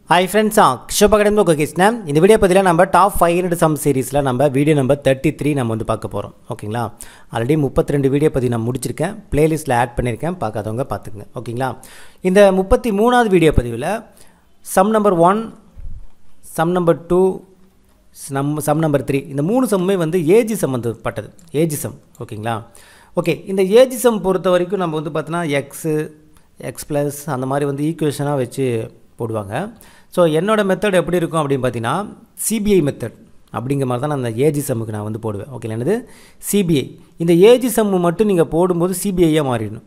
hi friends கிஷோப் academy உங்கள் கிருஷ்ணன் இந்த video பதிலாக நம்ம டாப் ஃபைவ் ஹண்ட்ரட் சம் சீரிஸில் நம்ம வீடியோ நம்பர் தேர்ட்டி த்ரீ நம்ம வந்து பார்க்க போகிறோம் ஓகேங்களா ஆல்ரெடி முப்பத்தி ரெண்டு வீடியோ பற்றி நான் முடிச்சிருக்கேன் ப்ளேலிஸ்ட்டில் ஆட் பண்ணியிருக்கேன் பார்க்காதவங்க பார்த்துக்குங்க ஓகேங்களா இந்த முப்பத்தி மூணாவது வீடியோ பதிவில் sum number one sum number two நம் சம் நம்பர் த்ரீ இந்த மூணு சம்மே வந்து ஏஜி சம்மந்தப்பட்டது ஏஜி சம் ஓகேங்களா ஓகே இந்த ஏஜி சம் பொறுத்த வரைக்கும் நம்ம வந்து பார்த்தோன்னா எக்ஸு எக்ஸ் ப்ளஸ் அந்த மாதிரி வந்து ஈக்குவேஷனாக வச்சு போடுவாங்க ஸோ என்னோட மெத்தட் எப்படி இருக்கும் அப்படின்னு பார்த்தீங்கன்னா சிபிஐ மெத்தட் அப்படிங்கிற மாதிரி தான் நான் அந்த ஏஜி சம்முக்கு நான் வந்து போடுவேன் ஓகே என்னது சிபிஐ இந்த ஏஜி சம்மு மட்டும் நீங்கள் போடும்போது சிபிஐயாக மாறிடணும்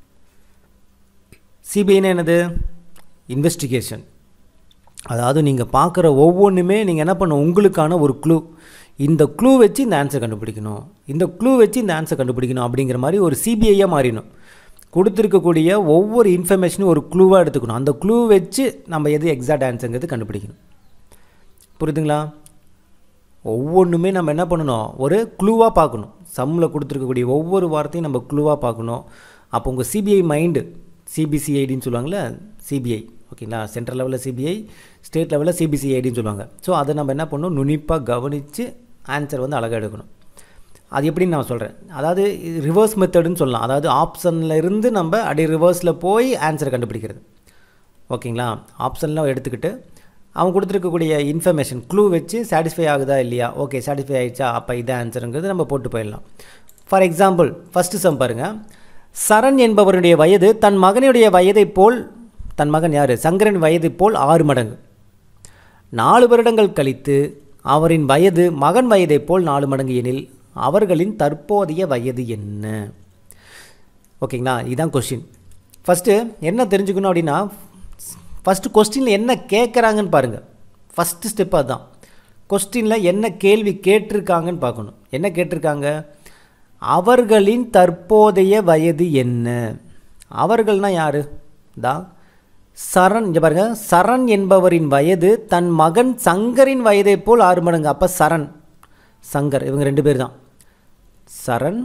சிபிஐனா என்னது இன்வெஸ்டிகேஷன் அதாவது நீங்கள் பார்க்குற ஒவ்வொன்றுமே நீங்கள் என்ன பண்ணணும் உங்களுக்கான ஒரு க்ளூ இந்த க்ளூ வச்சு இந்த ஆன்சர் கண்டுபிடிக்கணும் இந்த க்ளூ வச்சு இந்த ஆன்சர் கண்டுபிடிக்கணும் அப்படிங்கிற மாதிரி ஒரு சிபிஐயாக மாறிடணும் கொடுத்துருக்கக்கூடிய ஒவ்வொரு இன்ஃபர்மேஷனும் ஒரு க்ளூவாக எடுத்துக்கணும் அந்த க்ளூ வச்சு நம்ம எது எக்ஸாக்ட் ஆன்சருங்கிறது கண்டுபிடிக்கணும் புரியுதுங்களா ஒவ்வொன்றுமே நம்ம என்ன பண்ணணும் ஒரு க்ளூவாக பார்க்கணும் சம்மில் கொடுத்துருக்கக்கூடிய ஒவ்வொரு வார்த்தையும் நம்ம க்ளூவாக பார்க்கணும் அப்போ உங்கள் சிபிஐ மைண்டு சிபிசிஐடின்னு சொல்லுவாங்கள்ல சிபிஐ ஓகேங்களா சென்ட்ரல் லெவலில் சிபிஐ ஸ்டேட் லெவலில் சிபிசிஐடின்னு சொல்லுவாங்க ஸோ அதை நம்ம என்ன பண்ணணும் நுனிப்பாக கவனித்து ஆன்சர் வந்து அழகாக எடுக்கணும் அது எப்படின்னு நான் சொல்கிறேன் அதாவது ரிவர்ஸ் மெத்தடுன்னு சொல்லலாம் அதாவது ஆப்ஷனில் இருந்து நம்ம அப்படியே ரிவர்ஸில் போய் ஆன்சரை கண்டுபிடிக்கிறது ஓகேங்களா ஆப்ஷன்லாம் எடுத்துக்கிட்டு அவன் கொடுத்துருக்கக்கூடிய இன்ஃபர்மேஷன் க்ளூ வச்சு சாட்டிஸ்ஃபை ஆகுதா இல்லையா ஓகே சாட்டிஸ்ஃபை ஆகிடுச்சா அப்போ இதான் ஆன்சருங்கிறது நம்ம போட்டு போயிடலாம் ஃபார் எக்ஸாம்பிள் ஃபஸ்ட்டு சம் பாருங்கள் சரண் என்பவருடைய வயது தன் மகனுடைய வயதை போல் தன் மகன் யார் சங்கரன் வயது போல் ஆறு மடங்கு நாலு வருடங்கள் கழித்து அவரின் வயது மகன் வயதை போல் நாலு மடங்கு எனில் அவர்களின் தற்போதைய வயது என்ன ஓகேங்களா இதுதான் கொஸ்டின் ஃபஸ்ட்டு என்ன தெரிஞ்சுக்கணும் அப்படின்னா ஃபஸ்ட்டு கொஸ்டினில் என்ன கேட்குறாங்கன்னு பாருங்கள் ஃபஸ்ட்டு ஸ்டெப் அதுதான் கொஸ்டினில் என்ன கேள்வி கேட்டிருக்காங்கன்னு பார்க்கணும் என்ன கேட்டிருக்காங்க அவர்களின் தற்போதைய வயது என்ன அவர்கள்னால் யார் தான் சரண் இங்கே பாருங்கள் சரண் என்பவரின் வயது தன் மகன் சங்கரின் வயதை போல் ஆறு மடங்கு அப்போ சரண் சங்கர் இவங்க ரெண்டு பேர் தான் சரண்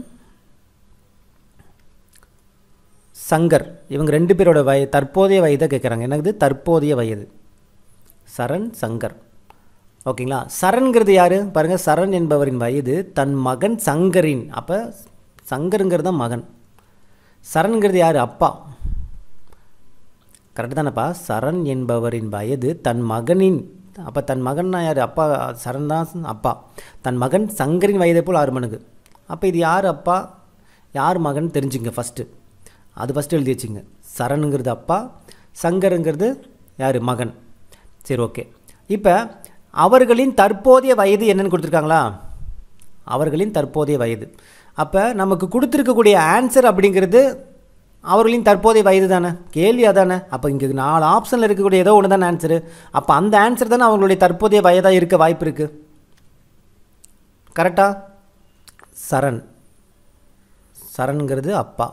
சங்கர் இவங்க ரெண்டு பேரோட வய தற்போதைய வயதை கேட்குறாங்க என்னது தற்போதைய வயது சரண் சங்கர் ஓகேங்களா சரண்கிறது யார் பாருங்கள் சரண் என்பவரின் வயது தன் மகன் சங்கரின் அப்போ சங்கருங்கிறது தான் மகன் சரண்கிறது யார் அப்பா கரெக்டு தானேப்பா சரண் என்பவரின் வயது தன் மகனின் அப்போ தன் மகன்னா யார் அப்பா சரண் தான் அப்பா தன் மகன் சங்கரின் வயதை போல் ஆறு மடங்கு அப்போ இது யார் அப்பா யார் மகன் தெரிஞ்சுங்க ஃபஸ்ட்டு அது ஃபஸ்ட்டு எழுதி வச்சுங்க சரணுங்கிறது அப்பா சங்கருங்கிறது யார் மகன் சரி ஓகே இப்போ அவர்களின் தற்போதைய வயது என்னென்னு கொடுத்துருக்காங்களா அவர்களின் தற்போதைய வயது அப்போ நமக்கு கொடுத்துருக்கக்கூடிய ஆன்சர் அப்படிங்கிறது அவர்களின் தற்போதைய வயது தானே கேள்வி அதானே அப்போ இங்கே நாலு ஆப்ஷனில் இருக்கக்கூடிய ஏதோ ஒன்று தானே ஆன்சரு அப்போ அந்த ஆன்சர் தானே அவங்களுடைய தற்போதைய வயதாக இருக்க வாய்ப்பு இருக்குது கரெக்டா சரண் சரண்ங்கிறது அப்பா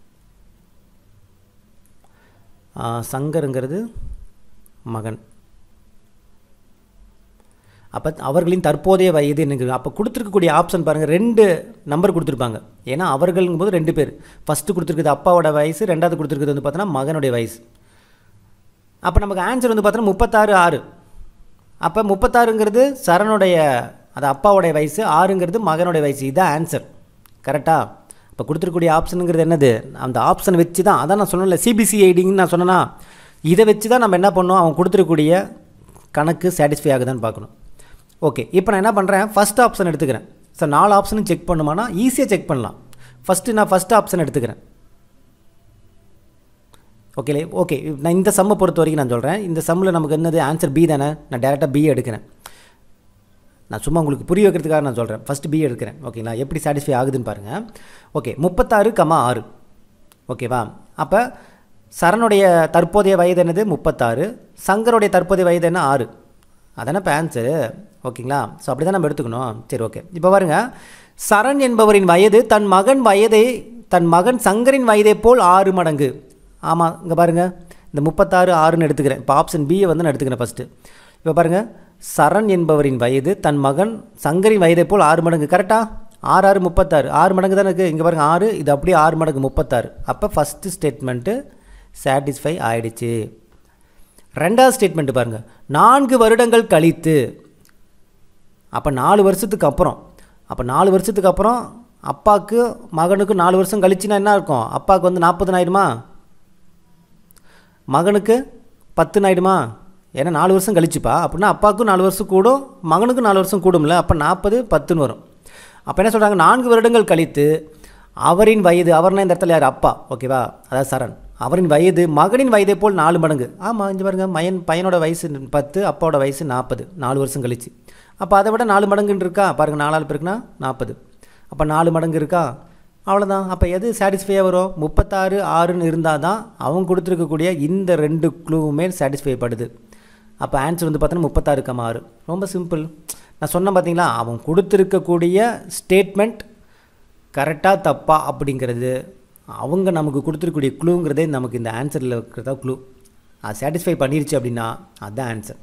சங்கருங்கிறது மகன் அப்போ அவர்களின் தற்போதைய வயது என்னங்க அப்போ கொடுத்துருக்கக்கூடிய ஆப்ஷன் பாருங்கள் ரெண்டு நம்பர் கொடுத்துருப்பாங்க ஏன்னா அவர்களுங்கும் போது ரெண்டு பேர் ஃபஸ்ட்டு கொடுத்துருக்குது அப்பாவோட வயசு ரெண்டாவது கொடுத்துருக்குது வந்து பார்த்தோன்னா மகனுடைய வயசு அப்போ நமக்கு ஆன்சர் வந்து பார்த்தோன்னா முப்பத்தாறு ஆறு அப்போ முப்பத்தாறுங்கிறது சரணுடைய அது அப்பாவோடைய வயசு ஆறுங்கிறது மகனுடைய வயசு இதுதான் ஆன்சர் கரெக்டாக இப்போ கொடுத்துருக்கூடிய ஆப்ஷனுங்கிறது என்னது அந்த ஆப்ஷன் வச்சு தான் அதான் நான் சொன்னேன்ல சிபிசிஐடின்னு நான் சொன்னேன்னா இதை வச்சு தான் நம்ம என்ன பண்ணோம் அவன் கொடுத்துருக்கக்கூடிய கணக்கு சாட்டிஸ்ஃபை ஆகுதான்னு பார்க்கணும் ஓகே இப்போ நான் என்ன பண்ணுறேன் ஃபஸ்ட் ஆப்ஷன் எடுத்துக்கிறேன் சார் நாலு ஆப்ஷனும் செக் பண்ணுமானா ஈஸியாக செக் பண்ணலாம் ஃபஸ்ட்டு நான் ஃபஸ்ட் ஆப்ஷன் எடுத்துக்கிறேன் ஓகே ஓகே நான் இந்த சம்மை பொறுத்த வரைக்கும் நான் சொல்கிறேன் இந்த சம்மில் நமக்கு என்னது ஆன்சர் பி தானே நான் டேரெக்டாக பி எடுக்கிறேன் நான் சும்மா உங்களுக்கு புரிய வைக்கிறதுக்காக நான் சொல்கிறேன் ஃபஸ்ட்டு பி எடுக்கிறேன் ஓகேங்களா எப்படி சாட்டிஸ்ஃபை ஆகுதுன்னு பாருங்கள் ஓகே முப்பத்தாறு கமா ஆறு ஓகேவா அப்போ சரணுடைய தற்போதைய வயது என்னது முப்பத்தாறு சங்கருடைய தற்போதைய வயது என்ன ஆறு அதானே இப்போ ஆன்சரு ஓகேங்களா ஸோ அப்படி தான் நம்ம எடுத்துக்கணும் சரி ஓகே இப்போ பாருங்கள் சரண் என்பவரின் வயது தன் மகன் வயதை தன் மகன் சங்கரின் வயதை போல் ஆறு மடங்கு ஆமாம் இங்கே பாருங்கள் இந்த முப்பத்தாறு ஆறுன்னு எடுத்துக்கிறேன் இப்போ ஆப்ஷன் பியை வந்து நான் எடுத்துக்கிறேன் ஃபஸ்ட்டு இப்போ பாருங்கள் சரண் என்பவரின் வயது தன் மகன் சங்கரின் வயதை போல் ஆறு மடங்கு கரெக்டாக ஆறு ஆறு முப்பத்தாறு ஆறு மடங்கு தானே இருக்குது இங்கே பாருங்கள் ஆறு இது அப்படியே ஆறு மடங்கு முப்பத்தாறு அப்போ ஃபஸ்ட்டு ஸ்டேட்மெண்ட்டு சாட்டிஸ்ஃபை ஆகிடுச்சு ரெண்டாவது ஸ்டேட்மெண்ட் பாருங்கள் நான்கு வருடங்கள் கழித்து அப்போ நாலு வருஷத்துக்கு அப்புறம் அப்போ நாலு வருஷத்துக்கு அப்புறம் அப்பாவுக்கு மகனுக்கு நாலு வருஷம் கழிச்சுன்னா என்ன இருக்கும் அப்பாவுக்கு வந்து நாற்பதுன்னு ஆயிடுமா மகனுக்கு பத்துன்னு ஆயிடுமா ஏன்னா நாலு வருஷம் கழிச்சுப்பா அப்படின்னா அப்பாவுக்கும் நாலு வருஷம் கூடும் மகனுக்கும் நாலு வருஷம் கூடும்ல அப்போ நாற்பது பத்துன்னு வரும் அப்போ என்ன சொல்கிறாங்க நான்கு வருடங்கள் கழித்து அவரின் வயது அவர்னா இந்த இடத்துல யார் அப்பா ஓகேவா அதாவது சரண் அவரின் வயது மகனின் வயதை போல் நாலு மடங்கு ஆமாம் இங்கே பாருங்க மயன் பையனோட வயசு பத்து அப்பாவோட வயசு நாற்பது நாலு வருஷம் கழிச்சு அப்போ அதை விட நாலு மடங்குன்னு இருக்கா பாருங்கள் நாலாள் பேருக்குன்னா நாற்பது அப்போ நாலு மடங்கு இருக்கா அவ்வளோதான் அப்போ எது சாட்டிஸ்ஃபையாக வரும் முப்பத்தாறு ஆறுன்னு இருந்தால் தான் அவங்க கொடுத்துருக்கக்கூடிய இந்த ரெண்டு க்ளூவுமே சாட்டிஸ்ஃபை படுது அப்போ ஆன்சர் வந்து பார்த்தோன்னா முப்பத்தாறு கம்மா ஆறு ரொம்ப சிம்பிள் நான் சொன்னேன் பார்த்தீங்களா அவன் கொடுத்துருக்கக்கூடிய ஸ்டேட்மெண்ட் கரெக்டாக தப்பா அப்படிங்கிறது அவங்க நமக்கு கொடுத்துருக்கக்கூடிய க்ளூங்கிறதே நமக்கு இந்த ஆன்சரில் இருக்கிறதா க்ளூ அது சாட்டிஸ்ஃபை பண்ணிருச்சு அப்படின்னா அதுதான் ஆன்சர்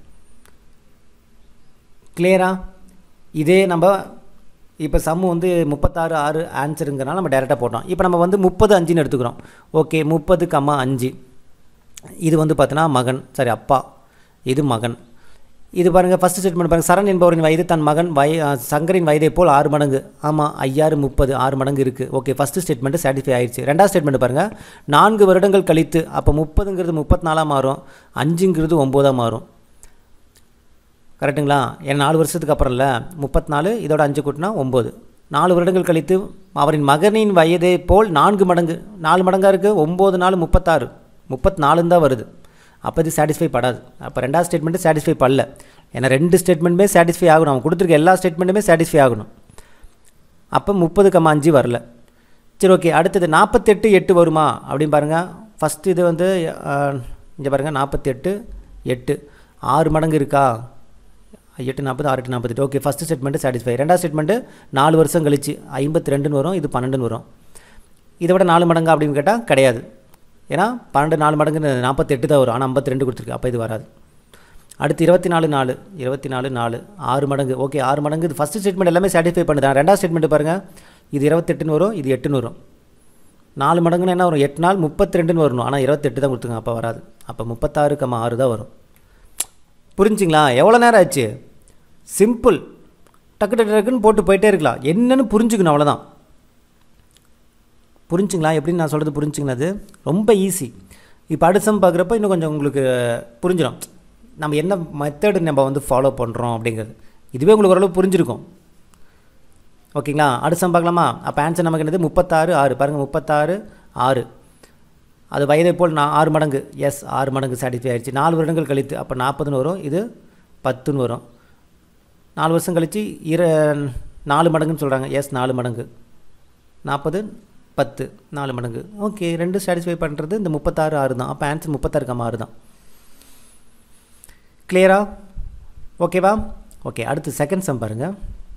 கிளியரா இதே நம்ம இப்போ சம்மு வந்து முப்பத்தாறு ஆறு ஆன்சருங்கிறனால நம்ம டேரெக்டாக போட்டோம் இப்போ நம்ம வந்து முப்பது அஞ்சுன்னு எடுத்துக்கிறோம் ஓகே முப்பது கம்மா அஞ்சு இது வந்து பார்த்தோன்னா மகன் சரி அப்பா இது மகன் இது பாருங்கள் ஃபஸ்ட் ஸ்டேட்மெண்ட் பாருங்கள் சரண் என்பவரின் வயது தன் மகன் வய அஹ், சங்கரின் வயதை போல் ஆறு மடங்கு ஆமாம் ஐயாறு முப்பது ஆறு மடங்கு இருக்குது ஓகே ஃபஸ்ட்டு ஸ்டேட்மெண்ட்டு சாட்டிஸ்ஃபை ஆயிடுச்சு ரெண்டாவது ஸ்டேட்மெண்ட் பாருங்கள் நான்கு வருடங்கள் கழித்து அப்போ முப்பதுங்கிறது முப்பத்தினாலாக மாறும் அஞ்சுங்கிறது ஒம்போதாக மாறும் கரெக்டுங்களா ஏன்னா நாலு வருஷத்துக்கு அப்புறம் இல்லை முப்பத்தி நாலு இதோட அஞ்சு கூட்டினா ஒம்பது நாலு வருடங்கள் கழித்து அவரின் மகனின் வயதை போல் நான்கு மடங்கு நாலு மடங்காக இருக்குது ஒம்பது நாலு முப்பத்தாறு முப்பத்தி நாலுன்னு தான் வருது அப்போ இது சாட்டிஸ்ஃபை படாது அப்போ ரெண்டாவது ஸ்டேட்மெண்ட்டு சாட்டிஸ்ஃபை பண்ணல ஏன்னா ரெண்டு ஸ்டேட்மெண்ட்டுமே சாட்டிஸ்ஃபை ஆகணும் அவன் கொடுத்துருக்க எல்லா ஸ்டேட்மெண்ட்டுமே சாட்டிஸ்ஃபை ஆகணும் அப்போ முப்பது கம்மா அஞ்சு வரல சரி ஓகே அடுத்தது நாற்பத்தெட்டு எட்டு வருமா அப்படின்னு பாருங்கள் ஃபஸ்ட்டு இது வந்து இங்கே பாருங்கள் நாற்பத்தெட்டு எட்டு ஆறு மடங்கு இருக்கா எட்டு நாற்பது ஆறு எட்டு நாற்பத்தெட்டு ஓகே ஃபஸ்ட்டு ஸ்டேட்மெண்ட்டு சாட்டிஸ்ஃபை ரெண்டாவது ஸ்டேட்மெண்ட்டு நாலு வருஷம் கழிச்சு ஐம்பத்தி ரெண்டுன்னு வரும் இது பன்னெண்டுன்னு வரும் இதை விட நாலு மடங்கா அப்படின்னு கேட்டால் கிடையாது ஏன்னா பன்னெண்டு நாலு மடங்குன்னு நாற்பத்தெட்டு தான் வரும் ஆனால் ஐம்பத்தி ரெண்டு கொடுத்துருக்கு அப்போ இது வராது அடுத்து இருபத்தி நாலு நாலு இருபத்தி நாலு நாலு ஆறு மடங்கு ஓகே ஆறு மடங்கு இது ஃபஸ்ட்டு ஸ்டேட்மெண்ட் எல்லாமே சாட்டிஸ்ஃபை பண்ணுதான் ரெண்டாவது ஸ்டேட்மெண்ட் பாருங்கள் இது இருபத்தெட்டுன்னு வரும் இது எட்டுன்னு வரும் நாலு மடங்குன்னு என்ன வரும் எட்டு நாள் முப்பத்தி ரெண்டுன்னு வரணும் ஆனால் இருபத்தெட்டு தான் கொடுத்துங்க அப்போ வராது அப்போ முப்பத்தாறு கம்மா ஆறு தான் வரும் புரிஞ்சுங்களா எவ்வளோ நேரம் ஆச்சு சிம்பிள் டக்கு டக்கு டக்குன்னு போட்டு போயிட்டே இருக்கலாம் என்னன்னு புரிஞ்சுக்கணும் அவ்வளோதான் புரிஞ்சுங்களா எப்படின்னு நான் சொல்கிறது புரிஞ்சுங்களா அது ரொம்ப ஈஸி இப்போ அடுத்தம் பார்க்குறப்ப இன்னும் கொஞ்சம் உங்களுக்கு புரிஞ்சிடும் நம்ம என்ன மெத்தடு நம்ம வந்து ஃபாலோ பண்ணுறோம் அப்படிங்கிறது இதுவே உங்களுக்கு ஓரளவு புரிஞ்சிருக்கும் ஓகேங்களா அடுத்தம் பார்க்கலாமா அப்போ ஆன்சர் நமக்கு என்னது முப்பத்தாறு ஆறு பாருங்கள் முப்பத்தாறு ஆறு அது வயதை போல் நான் ஆறு மடங்கு எஸ் ஆறு மடங்கு சாட்டிஸ்ஃபை ஆயிடுச்சு நாலு வருடங்கள் கழித்து அப்போ நாற்பதுன்னு வரும் இது பத்துன்னு வரும் நாலு வருஷம் கழித்து இர நாலு மடங்குன்னு சொல்கிறாங்க எஸ் நாலு மடங்கு நாற்பது பத்து நாலு மடங்கு ஓகே ரெண்டு சாட்டிஸ்ஃபை பண்ணுறது இந்த முப்பத்தாறு ஆறு தான் அப்போ ஆன்சர் முப்பத்தாறு கம்மா ஆறு தான் கிளியரா ஓகேவா ஓகே அடுத்து செகண்ட் சம் பாருங்கள்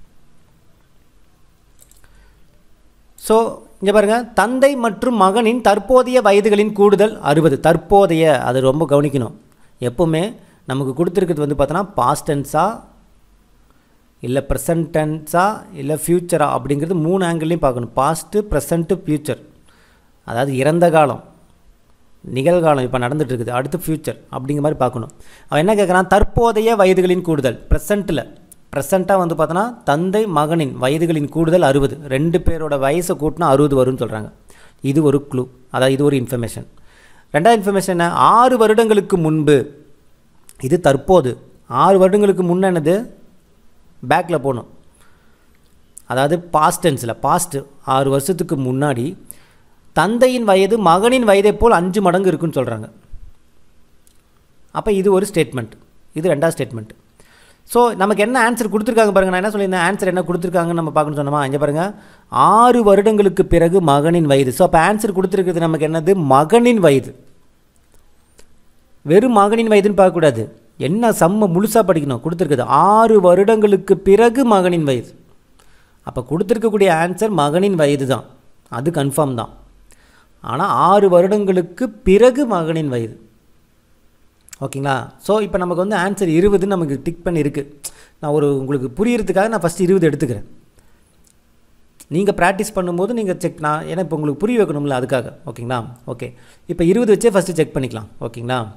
ஸோ இங்கே பாருங்கள் தந்தை மற்றும் மகனின் தற்போதைய வயதுகளின் கூடுதல் அறுபது தற்போதைய அது ரொம்ப கவனிக்கணும் எப்போவுமே நமக்கு கொடுத்துருக்கிறது வந்து பார்த்தோன்னா பாஸ்ட் டென்ஸா இல்லை ப்ரெசன்ட் டென்ஸா இல்லை ஃப்யூச்சரா அப்படிங்கிறது மூணு ஆங்கிள்லையும் பார்க்கணும் பாஸ்ட்டு ப்ரெசண்ட்டு ஃப்யூச்சர் அதாவது இறந்த காலம் நிகழ்காலம் இப்போ நடந்துட்டு இருக்குது அடுத்து ஃப்யூச்சர் அப்படிங்கிற மாதிரி பார்க்கணும் அவன் என்ன கேட்குறான் தற்போதைய வயதுகளின் கூடுதல் ப்ரெசண்ட்டில் ப்ரெசண்ட்டாக வந்து பார்த்தோன்னா தந்தை மகனின் வயதுகளின் கூடுதல் அறுபது ரெண்டு பேரோட வயசை கூட்டினா அறுபது வரும்னு சொல்கிறாங்க இது ஒரு க்ளூ அதாவது இது ஒரு இன்ஃபர்மேஷன் ரெண்டாவது இன்ஃபர்மேஷன் என்ன ஆறு வருடங்களுக்கு முன்பு இது தற்போது ஆறு வருடங்களுக்கு முன்ன என்னது பேக்கில் போகணும் அதாவது பாஸ்ட் டென்ஸில் பாஸ்ட்டு ஆறு வருஷத்துக்கு முன்னாடி தந்தையின் வயது மகனின் வயதை போல் அஞ்சு மடங்கு இருக்குன்னு சொல்கிறாங்க அப்போ இது ஒரு ஸ்டேட்மெண்ட் இது ரெண்டாவது ஸ்டேட்மெண்ட் ஸோ நமக்கு என்ன ஆன்சர் கொடுத்துருக்காங்க பாருங்கள் நான் என்ன சொல்லியிருந்தேன் ஆன்சர் என்ன கொடுத்துருக்காங்கன்னு நம்ம பார்க்கணும் சொன்னோமா இங்கே பாருங்கள் ஆறு வருடங்களுக்கு பிறகு மகனின் வயது ஸோ அப்போ ஆன்சர் கொடுத்துருக்கிறது நமக்கு என்னது மகனின் வயது வெறும் மகனின் வயதுன்னு பார்க்கக்கூடாது என்ன சம்ம முழுசாக படிக்கணும் கொடுத்துருக்குது ஆறு வருடங்களுக்கு பிறகு மகனின் வயது அப்போ கொடுத்துருக்கக்கூடிய ஆன்சர் மகனின் வயது தான் அது கன்ஃபார்ம் தான் ஆனால் ஆறு வருடங்களுக்கு பிறகு மகனின் வயது ஓகேங்களா ஸோ இப்போ நமக்கு வந்து ஆன்சர் இருபதுன்னு நமக்கு டிக் பண்ணியிருக்கு நான் ஒரு உங்களுக்கு புரியறதுக்காக நான் ஃபஸ்ட்டு இருபது எடுத்துக்கிறேன் நீங்கள் ப்ராக்டிஸ் பண்ணும்போது நீங்கள் செக் நான் ஏன்னா இப்போ உங்களுக்கு புரிய வைக்கணும்ல அதுக்காக ஓகேங்களா ஓகே இப்போ இருபது வச்சே ஃபஸ்ட்டு செக் பண்ணிக்கலாம் ஓகேங்களா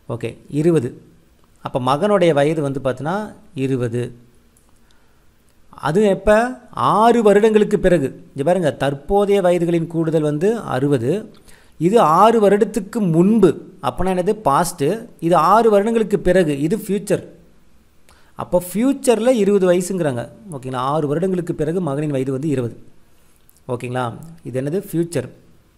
ஓகே இருபது அப்போ மகனுடைய வயது வந்து பார்த்தீங்கன்னா இருபது அது எப்போ ஆறு வருடங்களுக்கு பிறகு இங்கே பாருங்க தற்போதைய வயதுகளின் கூடுதல் வந்து அறுபது இது ஆறு வருடத்துக்கு முன்பு அப்போனா என்னது பாஸ்ட்டு இது ஆறு வருடங்களுக்கு பிறகு இது ஃப்யூச்சர் அப்போ ஃப்யூச்சரில் இருபது வயசுங்கிறாங்க ஓகேங்களா ஆறு வருடங்களுக்கு பிறகு மகனின் வயது வந்து இருபது ஓகேங்களா இது என்னது ஃப்யூச்சர்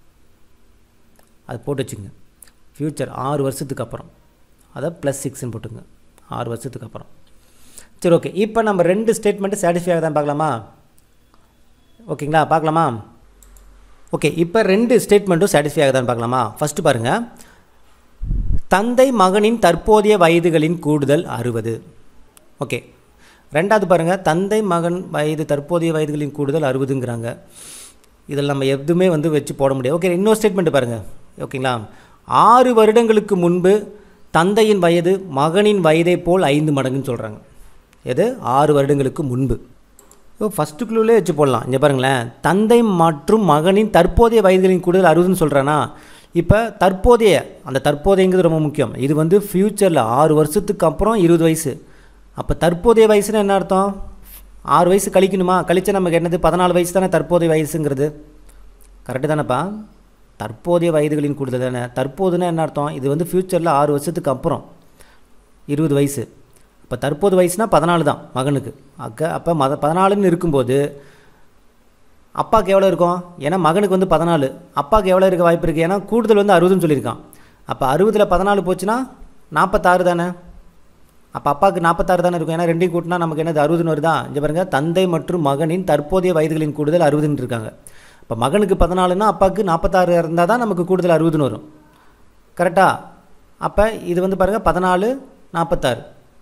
அது போட்டு வச்சுங்க ஃப்யூச்சர் ஆறு வருஷத்துக்கு அப்புறம் அதை ப்ளஸ் சிக்ஸ்ன்னு போட்டுங்க ஆறு வருஷத்துக்கு அப்புறம் சரி ஓகே இப்போ நம்ம ரெண்டு ஸ்டேட்மெண்ட்டு சாட்டிஸ்ஃபை ஆகுதான் பார்க்கலாமா ஓகேங்களா பார்க்கலாமா ஓகே இப்போ ரெண்டு ஸ்டேட்மெண்ட்டும் சாட்டிஸ்ஃபை ஆகுதான்னு பார்க்கலாமா ஃபஸ்ட்டு பாருங்கள் தந்தை மகனின் தற்போதைய வயதுகளின் கூடுதல் அறுபது ஓகே ரெண்டாவது பாருங்கள் தந்தை மகன் வயது தற்போதைய வயதுகளின் கூடுதல் அறுபதுங்கிறாங்க இதில் நம்ம எதுவுமே வந்து வச்சு போட முடியாது ஓகே இன்னொரு ஸ்டேட்மெண்ட் பாருங்கள் ஓகேங்களா ஆறு வருடங்களுக்கு முன்பு தந்தையின் வயது மகனின் வயதை போல் ஐந்து மடங்குன்னு சொல்கிறாங்க எது ஆறு வருடங்களுக்கு முன்பு இப்போ ஃபஸ்ட்டு குழுவிலே வச்சு போடலாம் இங்கே பாருங்களேன் தந்தை மற்றும் மகனின் தற்போதைய வயதுகளின் கூடுதல் அறுபதுன்னு சொல்கிறேன்னா இப்போ தற்போதைய அந்த தற்போதையங்கிறது ரொம்ப முக்கியம் இது வந்து ஃப்யூச்சரில் ஆறு வருஷத்துக்கு அப்புறம் இருபது வயசு அப்போ தற்போதைய வயசுன்னு என்ன அர்த்தம் ஆறு வயசு கழிக்கணுமா கழிச்சா நமக்கு என்னது பதினாலு வயசு தானே தற்போதைய வயசுங்கிறது கரெக்டு தானேப்பா தற்போதைய வயதுகளின் கூடுதல் தானே தற்போதுன்னா என்ன அர்த்தம் இது வந்து ஃப்யூச்சரில் ஆறு வருஷத்துக்கு அப்புறம் இருபது வயசு இப்போ தற்போது வயசுனா பதினாலு தான் மகனுக்கு அக்க அப்போ மத பதினாலுன்னு இருக்கும்போது அப்பாவுக்கு எவ்வளோ இருக்கும் ஏன்னா மகனுக்கு வந்து பதினாலு அப்பாவுக்கு எவ்வளோ இருக்க வாய்ப்பு இருக்குது ஏன்னா கூடுதல் வந்து அறுபதுன்னு சொல்லியிருக்கான் அப்போ அறுபதில் பதினாலு போச்சுன்னா நாற்பத்தாறு தானே அப்போ அப்பாவுக்கு நாற்பத்தாறு தானே இருக்கும் ஏன்னா ரெண்டையும் கூட்டினா நமக்கு என்னது அறுபதுன்னு வருதா இங்கே பாருங்கள் தந்தை மற்றும் மகனின் தற்போதைய வயதுகளின் கூடுதல் அறுபதுன்னு இருக்காங்க இப்போ மகனுக்கு பதினாலுன்னா அப்பாவுக்கு நாற்பத்தாறு இருந்தால் தான் நமக்கு கூடுதல் அறுபதுன்னு வரும் கரெக்டாக அப்போ இது வந்து பாருங்கள் பதினாலு நாற்பத்தாறு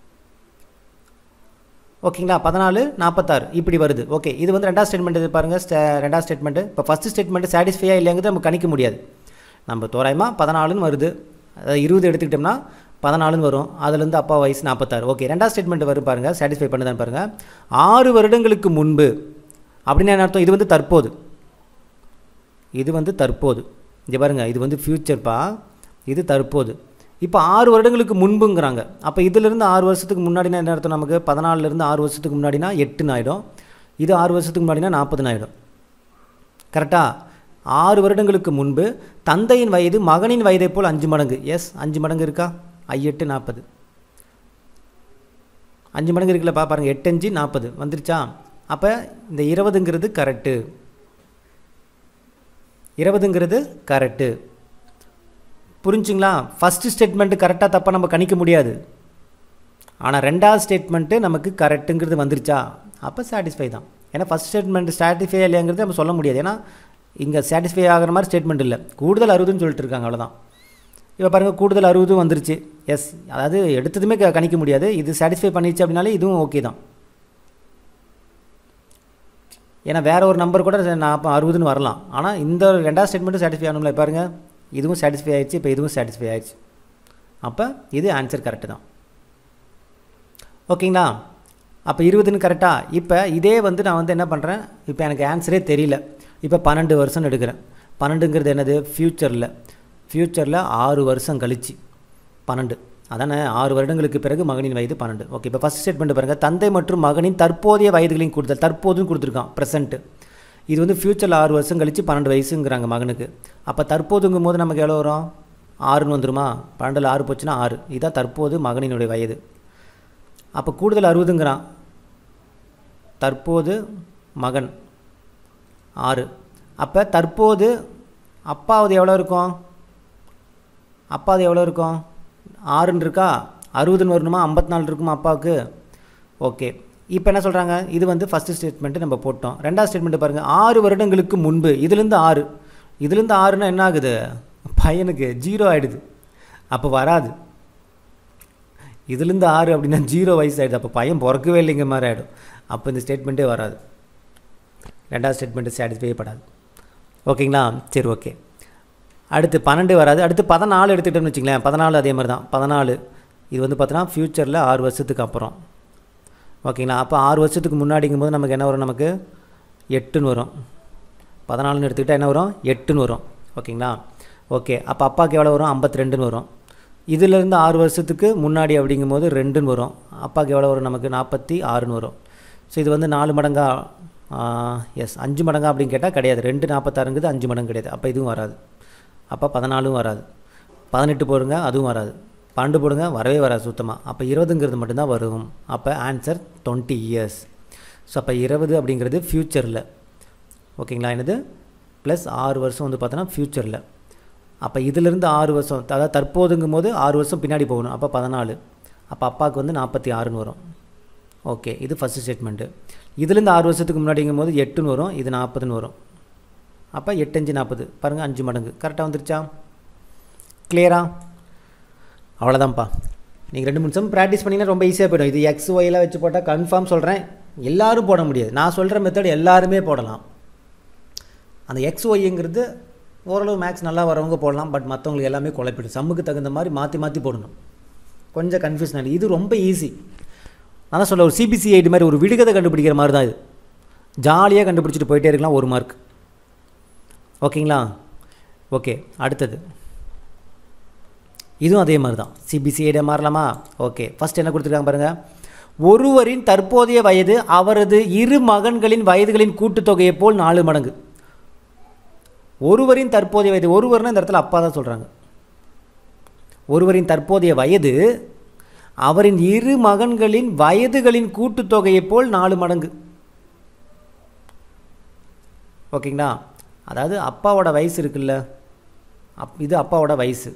ஓகேங்களா பதினாலு நாற்பத்தாறு இப்படி வருது ஓகே இது வந்து ரெண்டாவது ஸ்டேட்மெண்ட் இது பாருங்கள் ஸ்டே ரெண்டாவது ஸ்டேட்மெண்ட்டு இப்போ ஃபஸ்ட்டு ஸ்டேட்மெண்ட்டு சாட்டிஸ்ஃபையாக இல்லைங்கிறது நம்ம கணிக்க முடியாது நம்ம தோராயமாக பதினாலுன்னு வருது அதாவது இருபது எடுத்துக்கிட்டோம்னா பதினாலுன்னு வரும் அதுலேருந்து அப்பா வயசு நாற்பத்தாறு ஓகே ரெண்டாவது ஸ்டேட்மெண்ட் வரும் பாருங்கள் சாட்டிஸ்ஃபை பண்ணுதான்னு பாருங்கள் ஆறு வருடங்களுக்கு முன்பு அப்படின்னு என்ன அர்த்தம் இது வந்து தற்போது இது வந்து தற்போது இங்கே பாருங்கள் இது வந்து ஃப்யூச்சர்ப்பா இது தற்போது இப்போ ஆறு வருடங்களுக்கு முன்புங்கிறாங்க அப்போ இதிலிருந்து ஆறு வருஷத்துக்கு முன்னாடினா என்ன அர்த்தம் நமக்கு பதினாலிருந்து ஆறு வருஷத்துக்கு முன்னாடினா எட்டுன்னு ஆகிடும் இது ஆறு வருஷத்துக்கு முன்னாடினா நாற்பதுன்னு ஆகிடும் கரெக்டாக ஆறு வருடங்களுக்கு முன்பு தந்தையின் வயது மகனின் வயதை போல் அஞ்சு மடங்கு எஸ் அஞ்சு மடங்கு இருக்கா ஐ எட்டு நாற்பது அஞ்சு மடங்கு இருக்குல்லப்பா பாருங்கள் எட்டஞ்சு நாற்பது வந்துருச்சா அப்போ இந்த இருபதுங்கிறது கரெக்டு இருபதுங்கிறது கரெக்டு புரிஞ்சுங்களா ஃபஸ்ட்டு ஸ்டேட்மெண்ட்டு கரெக்டாக தப்பாக நம்ம கணிக்க முடியாது ஆனால் ரெண்டாவது ஸ்டேட்மெண்ட்டு நமக்கு கரெக்டுங்கிறது வந்துருச்சா அப்போ சாட்டிஸ்ஃபை தான் ஏன்னா ஃபஸ்ட் ஸ்டேட்மெண்ட் சாட்டிஸ்ஃபை இல்லையாங்கிறது நம்ம சொல்ல முடியாது ஏன்னா இங்கே சாட்டிஸ்ஃபை ஆகிற மாதிரி ஸ்டேட்மெண்ட் இல்லை கூடுதல் அறுபதுன்னு சொல்லிட்டு இருக்காங்க அவ்வளோதான் இப்போ பாருங்கள் கூடுதல் அறுபதும் வந்துருச்சு எஸ் அதாவது எடுத்ததுமே க- கணிக்க முடியாது இது சாட்டிஸ்ஃபை பண்ணிச்சு அப்படின்னாலே இதுவும் ஓகே தான் ஏன்னா வேற ஒரு நம்பர் கூட நான் அறுபதுன்னு வரலாம் ஆனால் இந்த ரெண்டாவது ஸ்டேட்மெண்ட்டும் சாட்டிஸ்ஃபை ஆகணும்ல பாருங்க இதுவும் சாட்டிஸ்ஃபை ஆயிடுச்சு இப்போ இதுவும் சாட்டிஸ்ஃபை ஆயிடுச்சு அப்போ இது ஆன்சர் கரெக்டு தான் ஓகேங்களா அப்போ இருபதுன்னு கரெக்டாக இப்போ இதே வந்து நான் வந்து என்ன பண்ணுறேன் இப்போ எனக்கு ஆன்சரே தெரியல இப்போ பன்னெண்டு வருஷம் எடுக்கிறேன் பன்னெண்டுங்கிறது என்னது ஃப்யூச்சரில் ஃப்யூச்சரில் ஆறு வருஷம் கழிச்சு பன்னெண்டு அதானே ஆறு வருடங்களுக்கு பிறகு மகனின் வயது பன்னெண்டு ஓகே இப்போ ஃபஸ்ட் ஸ்டேட்மெண்ட் பாருங்கள் தந்தை மற்றும் மகனின் தற்போதைய வயதுகளின் கூடுதல் தற்போதுன்னு கொடுத்துருக்கான் ப்ரெசென்ட்டு இது வந்து ஃப்யூச்சரில் ஆறு வருஷம் கழிச்சு பன்னெண்டு வயசுங்கிறாங்க மகனுக்கு அப்போ தற்போதுங்கும் போது நமக்கு எவ்வளோ வரும் ஆறுன்னு வந்துருமா பன்னெண்டில் ஆறு போச்சுன்னா ஆறு இதான் தற்போது மகனினுடைய வயது அப்போ கூடுதல் அறுபதுங்கிறான் தற்போது மகன் ஆறு அப்போ தற்போது அப்பாவது எவ்வளோ இருக்கும் அப்பாவது எவ்வளோ இருக்கும் ஆறுன்னு இருக்கா அறுபதுன்னு வரணுமா ஐம்பத்தி நாலு இருக்குமா அப்பாவுக்கு ஓகே இப்போ என்ன சொல்கிறாங்க இது வந்து ஃபஸ்ட்டு ஸ்டேட்மெண்ட்டு நம்ம போட்டோம் ரெண்டாவது ஸ்டேட்மெண்ட்டு பாருங்கள் ஆறு வருடங்களுக்கு முன்பு இதுலேருந்து ஆறு இதுலேருந்து ஆறுனா என்ன ஆகுது பையனுக்கு ஜீரோ ஆகிடுது அப்போ வராது இதுலேருந்து ஆறு அப்படின்னா ஜீரோ வயசு ஆகிடுது அப்போ பையன் பிறக்கவே இல்லைங்க மாதிரி ஆகிடும் அப்போ இந்த ஸ்டேட்மெண்ட்டே வராது ரெண்டாவது ஸ்டேட்மெண்ட்டு சாட்டிஸ்ஃபை படாது ஓகேங்களா சரி ஓகே அடுத்து பன்னெண்டு வராது அடுத்து பதினாலு எடுத்துக்கிட்டோம்னு வச்சுங்களேன் பதினாலு அதே மாதிரி தான் பதினாலு இது வந்து பார்த்தோன்னா ஃப்யூச்சரில் ஆறு வருஷத்துக்கு அப்புறம் ஓகேங்களா அப்போ ஆறு வருஷத்துக்கு முன்னாடிங்கும் போது நமக்கு என்ன வரும் நமக்கு எட்டுன்னு வரும் பதினாலுன்னு எடுத்துக்கிட்டால் என்ன வரும் எட்டுன்னு வரும் ஓகேங்களா ஓகே அப்போ அப்பாவுக்கு எவ்வளோ வரும் ஐம்பத்தி ரெண்டுன்னு வரும் இதிலேருந்து ஆறு வருஷத்துக்கு முன்னாடி அப்படிங்கும்போது ரெண்டுன்னு வரும் அப்பாவுக்கு எவ்வளோ வரும் நமக்கு நாற்பத்தி ஆறுன்னு வரும் ஸோ இது வந்து நாலு மடங்கா எஸ் அஞ்சு மடங்கா அப்படின்னு கேட்டால் கிடையாது ரெண்டு நாற்பத்தாறுங்கிறது அஞ்சு மடங்கு கிடையாது அப்போ இதுவும் வராது அப்போ பதினாலும் வராது பதினெட்டு போடுங்க அதுவும் வராது பன்னெண்டு போடுங்க வரவே வராது சுத்தமாக அப்போ இருபதுங்கிறது மட்டும்தான் வரும் அப்போ ஆன்சர் டுவெண்ட்டி இயர்ஸ் ஸோ அப்போ இருபது அப்படிங்கிறது ஃப்யூச்சரில் ஓகேங்களா என்னது ப்ளஸ் ஆறு வருஷம் வந்து பார்த்தோன்னா ஃப்யூச்சரில் அப்போ இதிலிருந்து ஆறு வருஷம் அதாவது தற்போதுங்கும் போது ஆறு வருஷம் பின்னாடி போகணும் அப்போ பதினாலு அப்போ அப்பாவுக்கு வந்து நாற்பத்தி ஆறுன்னு வரும் ஓகே இது ஃபஸ்ட்டு ஸ்டேட்மெண்ட்டு இதுலேருந்து ஆறு வருஷத்துக்கு முன்னாடிங்கும் போது எட்டுன்னு வரும் இது நாற்பதுன்னு வரும் அப்போ எட்டஞ்சு நாற்பது பாருங்கள் அஞ்சு மடங்கு கரெக்டாக வந்துருச்சா கிளியரா அவ்வளோதான்ப்பா நீங்கள் ரெண்டு மூணு நிமிஷம் ப்ராக்டிஸ் பண்ணிங்கன்னா ரொம்ப ஈஸியாக போயிடும் இது எக்ஸ் ஒய்லாம் வச்சு போட்டால் கன்ஃபார்ம் சொல்கிறேன் எல்லாரும் போட முடியாது நான் சொல்கிற மெத்தட் எல்லாருமே போடலாம் அந்த எக்ஸ் ஒய்ங்கிறது ஓரளவு மேக்ஸ் நல்லா வரவங்க போடலாம் பட் மற்றவங்களுக்கு எல்லாமே குழப்பிடும் சம்முக்கு தகுந்த மாதிரி மாற்றி மாற்றி போடணும் கொஞ்சம் கன்ஃபியூஷன் ஆகிடும் இது ரொம்ப ஈஸி நான் தான் சொல்ல ஒரு சிபிசி ஐடி மாதிரி ஒரு விடுகதை கண்டுபிடிக்கிற மாதிரி தான் இது ஜாலியாக கண்டுபிடிச்சிட்டு போயிட்டே இருக்கலாம் ஒரு மார்க் ஓகேங்களா ஓகே அடுத்தது இதுவும் அதே மாதிரி தான் சிபிசிஐடியை மாறலாமா ஓகே ஃபஸ்ட் என்ன கொடுத்துருக்காங்க பாருங்கள் ஒருவரின் தற்போதைய வயது அவரது இரு மகன்களின் வயதுகளின் கூட்டுத்தொகையைப் போல் நாலு மடங்கு ஒருவரின் தற்போதைய வயது ஒருவர்னா இந்த இடத்துல அப்பா தான் சொல்கிறாங்க ஒருவரின் தற்போதைய வயது அவரின் இரு மகன்களின் வயதுகளின் கூட்டுத்தொகையைப் போல் நாலு மடங்கு ஓகேங்களா அதாவது அப்பாவோட வயசு இருக்குல்ல அப் இது அப்பாவோட வயசு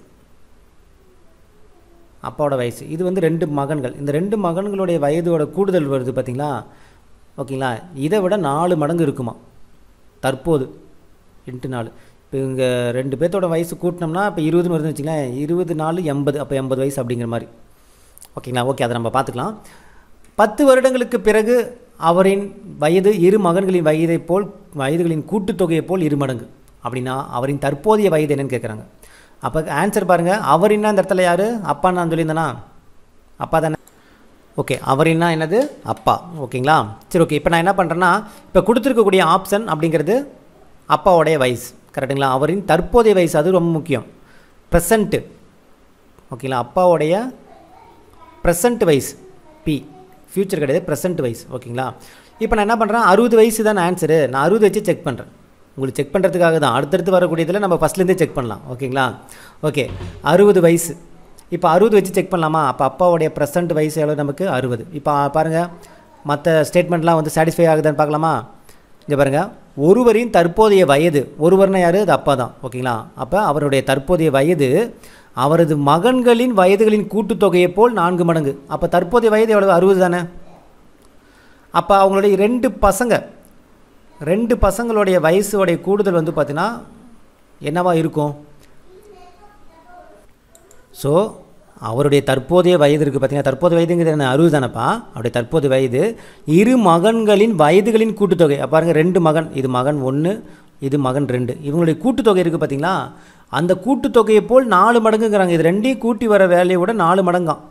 அப்பாவோட வயசு இது வந்து ரெண்டு மகன்கள் இந்த ரெண்டு மகன்களுடைய வயதோட கூடுதல் வருது பார்த்தீங்களா ஓகேங்களா இதை விட நாலு மடங்கு இருக்குமா தற்போது இன்ட்டு நாலு இப்போ இங்கே ரெண்டு பேர்த்தோட வயசு கூட்டினோம்னா இப்போ இருபதுன்னு வருதுன்னு வச்சுங்களேன் இருபது நாலு எண்பது அப்போ எண்பது வயசு அப்படிங்கிற மாதிரி ஓகேங்களா ஓகே அதை நம்ம பார்த்துக்கலாம் பத்து வருடங்களுக்கு பிறகு அவரின் வயது இரு மகன்களின் வயதைப் போல் வயதுகளின் கூட்டுத்தொகையைப் போல் இரு மடங்கு அப்படின்னா அவரின் தற்போதைய வயது என்னன்னு கேட்குறாங்க அப்போ ஆன்சர் பாருங்கள் அவரின்னா இந்த இடத்துல யார் அப்பா நான் சொல்லியிருந்தேனா அப்பா தானே ஓகே அவரின்னா என்னது அப்பா ஓகேங்களா சரி ஓகே இப்போ நான் என்ன பண்ணுறேன்னா இப்போ கொடுத்துருக்கக்கூடிய ஆப்ஷன் அப்படிங்கிறது அப்பாவோடைய வயசு கரெக்டுங்களா அவரின் தற்போதைய வயசு அது ரொம்ப முக்கியம் ப்ரெசண்ட்டு ஓகேங்களா அப்பாவோடைய ப்ரெசண்ட் வயசு பி ஃப்யூச்சர் கிடையாது ப்ரெசண்ட் வயசு ஓகேங்களா இப்போ நான் என்ன பண்ணுறேன் அறுபது வயசு தான் ஆன்சரு நான் அறுபது வச்சு செக் பண்ணுறேன் உங்களுக்கு செக் பண்ணுறதுக்காக தான் அடுத்தடுத்து வரக்கூடியதில் நம்ம ஃபஸ்ட்லேருந்தே செக் பண்ணலாம் ஓகேங்களா ஓகே அறுபது வயசு இப்போ அறுபது வச்சு செக் பண்ணலாமா அப்போ அப்பாவுடைய ப்ரெசண்ட் வயசு எவ்வளோ நமக்கு அறுபது இப்போ பாருங்கள் மற்ற ஸ்டேட்மெண்ட்லாம் வந்து சாட்டிஸ்ஃபை ஆகுதான்னு பார்க்கலாமா இங்கே பாருங்கள் ஒருவரின் தற்போதைய வயது ஒருவர்னா யார் அது அப்பா தான் ஓகேங்களா அப்போ அவருடைய தற்போதைய வயது அவரது மகன்களின் வயதுகளின் கூட்டுத்தொகையைப் போல் நான்கு மடங்கு அப்போ தற்போதைய வயது எவ்வளவு அறுபது தானே அப்போ அவங்களுடைய ரெண்டு பசங்க ரெண்டு பசங்களுடைய வயசுடைய கூடுதல் வந்து பார்த்தீங்கன்னா என்னவா இருக்கும் ஸோ அவருடைய தற்போதைய வயது இருக்குது பார்த்தீங்கன்னா தற்போதைய வயதுங்கிறது என்ன அறுபது தானப்பா அவருடைய தற்போதைய வயது இரு மகன்களின் வயதுகளின் கூட்டுத்தொகை அப்ப பாருங்க ரெண்டு மகன் இது மகன் ஒன்று இது மகன் ரெண்டு இவங்களுடைய கூட்டுத்தொகை இருக்குது பார்த்தீங்களா அந்த கூட்டுத்தொகையை போல் நாலு மடங்குங்கிறாங்க இது ரெண்டையும் கூட்டி வர வேலையை விட நாலு மடங்காம்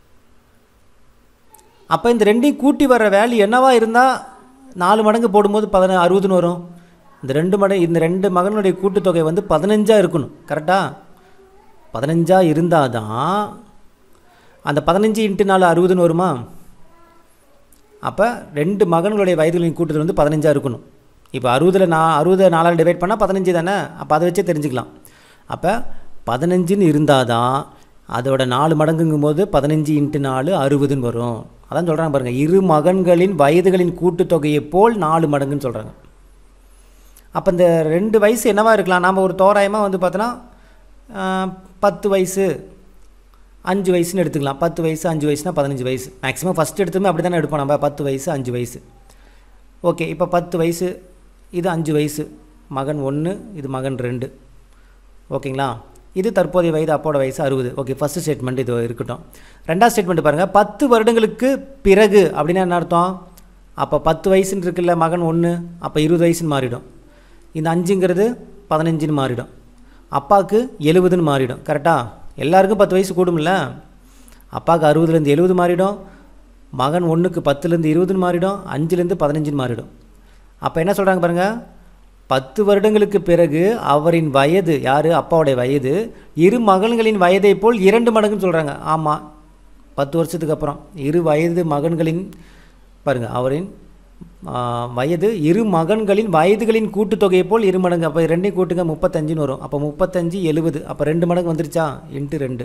அப்போ இந்த ரெண்டையும் கூட்டி வர வேல்யூ என்னவா இருந்தால் நாலு மடங்கு போடும்போது பதின அறுபதுன்னு வரும் இந்த ரெண்டு மடங்கு இந்த ரெண்டு மகனுடைய கூட்டுத்தொகை வந்து பதினஞ்சாக இருக்கணும் கரெக்டாக பதினஞ்சாக இருந்தால் தான் அந்த பதினஞ்சு இன்ட்டு நாலு அறுபதுன்னு வருமா அப்போ ரெண்டு மகன்களுடைய வயதுகளின் கூட்டுதல் வந்து பதினஞ்சாக இருக்கணும் இப்போ அறுபதில் நான் அறுபதை நாலால் டிவைட் பண்ணால் பதினஞ்சு தானே அப்போ அதை வச்சே தெரிஞ்சுக்கலாம் அப்போ பதினஞ்சுன்னு இருந்தால் தான் அதோட நாலு மடங்குங்கும் போது பதினஞ்சு இன்ட்டு நாலு அறுபதுன்னு வரும் அதான் சொல்கிறாங்க பாருங்கள் இரு மகன்களின் வயதுகளின் கூட்டுத்தொகையை போல் நாலு மடங்குன்னு சொல்கிறாங்க அப்போ இந்த ரெண்டு வயசு என்னவா இருக்கலாம் நாம் ஒரு தோராயமாக வந்து பார்த்தோன்னா ஆஹ், பத்து வயசு அஞ்சு வயசுன்னு எடுத்துக்கலாம் பத்து வயசு அஞ்சு வயசுனா பதினஞ்சு வயசு மேக்ஸிமம் ஃபஸ்ட் எடுத்துமே அப்படி தானே எடுப்போம் நம்ம பத்து வயசு அஞ்சு வயசு ஓகே இப்போ பத்து வயசு இது அஞ்சு வயசு மகன் ஒன்று இது மகன் ரெண்டு ஓகேங்களா இது தற்போதைய வயது அப்போட வயசு அறுபது ஓகே ஃபஸ்ட்டு ஸ்டேட்மெண்ட் இது இருக்கட்டும் ரெண்டாவது ஸ்டேட்மெண்ட் பாருங்கள் பத்து வருடங்களுக்கு பிறகு அப்படின்னா என்ன அர்த்தம் அப்போ பத்து வயசுன்னு இருக்குல்ல மகன் ஒன்று அப்போ இருபது வயசுன்னு மாறிடும் இந்த அஞ்சுங்கிறது பதினஞ்சுன்னு மாறிடும் அப்பாவுக்கு எழுபதுன்னு மாறிடும் கரெக்டாக எல்லாருக்கும் பத்து வயசு கூடும்ல அப்பாவுக்கு அறுபதுலேருந்து எழுபது மாறிடும் மகன் ஒன்றுக்கு பத்துலேருந்து இருபதுன்னு மாறிடும் அஞ்சுலேருந்து பதினஞ்சுன்னு மாறிடும் அப்போ என்ன சொல்கிறாங்க பாருங்கள் பத்து வருடங்களுக்கு பிறகு அவரின் வயது யார் அப்பாவுடைய வயது இரு மகன்களின் வயதை போல் இரண்டு மடங்குன்னு சொல்கிறாங்க ஆமாம் பத்து வருஷத்துக்கு அப்புறம் இரு வயது மகன்களின் பாருங்கள் அவரின் ஆ, வயது இரு மகன்களின் வயதுகளின் கூட்டுத்தொகையை போல் இரு மடங்கு அப்போ ரெண்டையும் கூட்டுங்க முப்பத்தஞ்சுன்னு வரும் அப்போ முப்பத்தஞ்சு எழுபது அப்போ ரெண்டு மடங்கு வந்துருச்சா இன்ட்டு ரெண்டு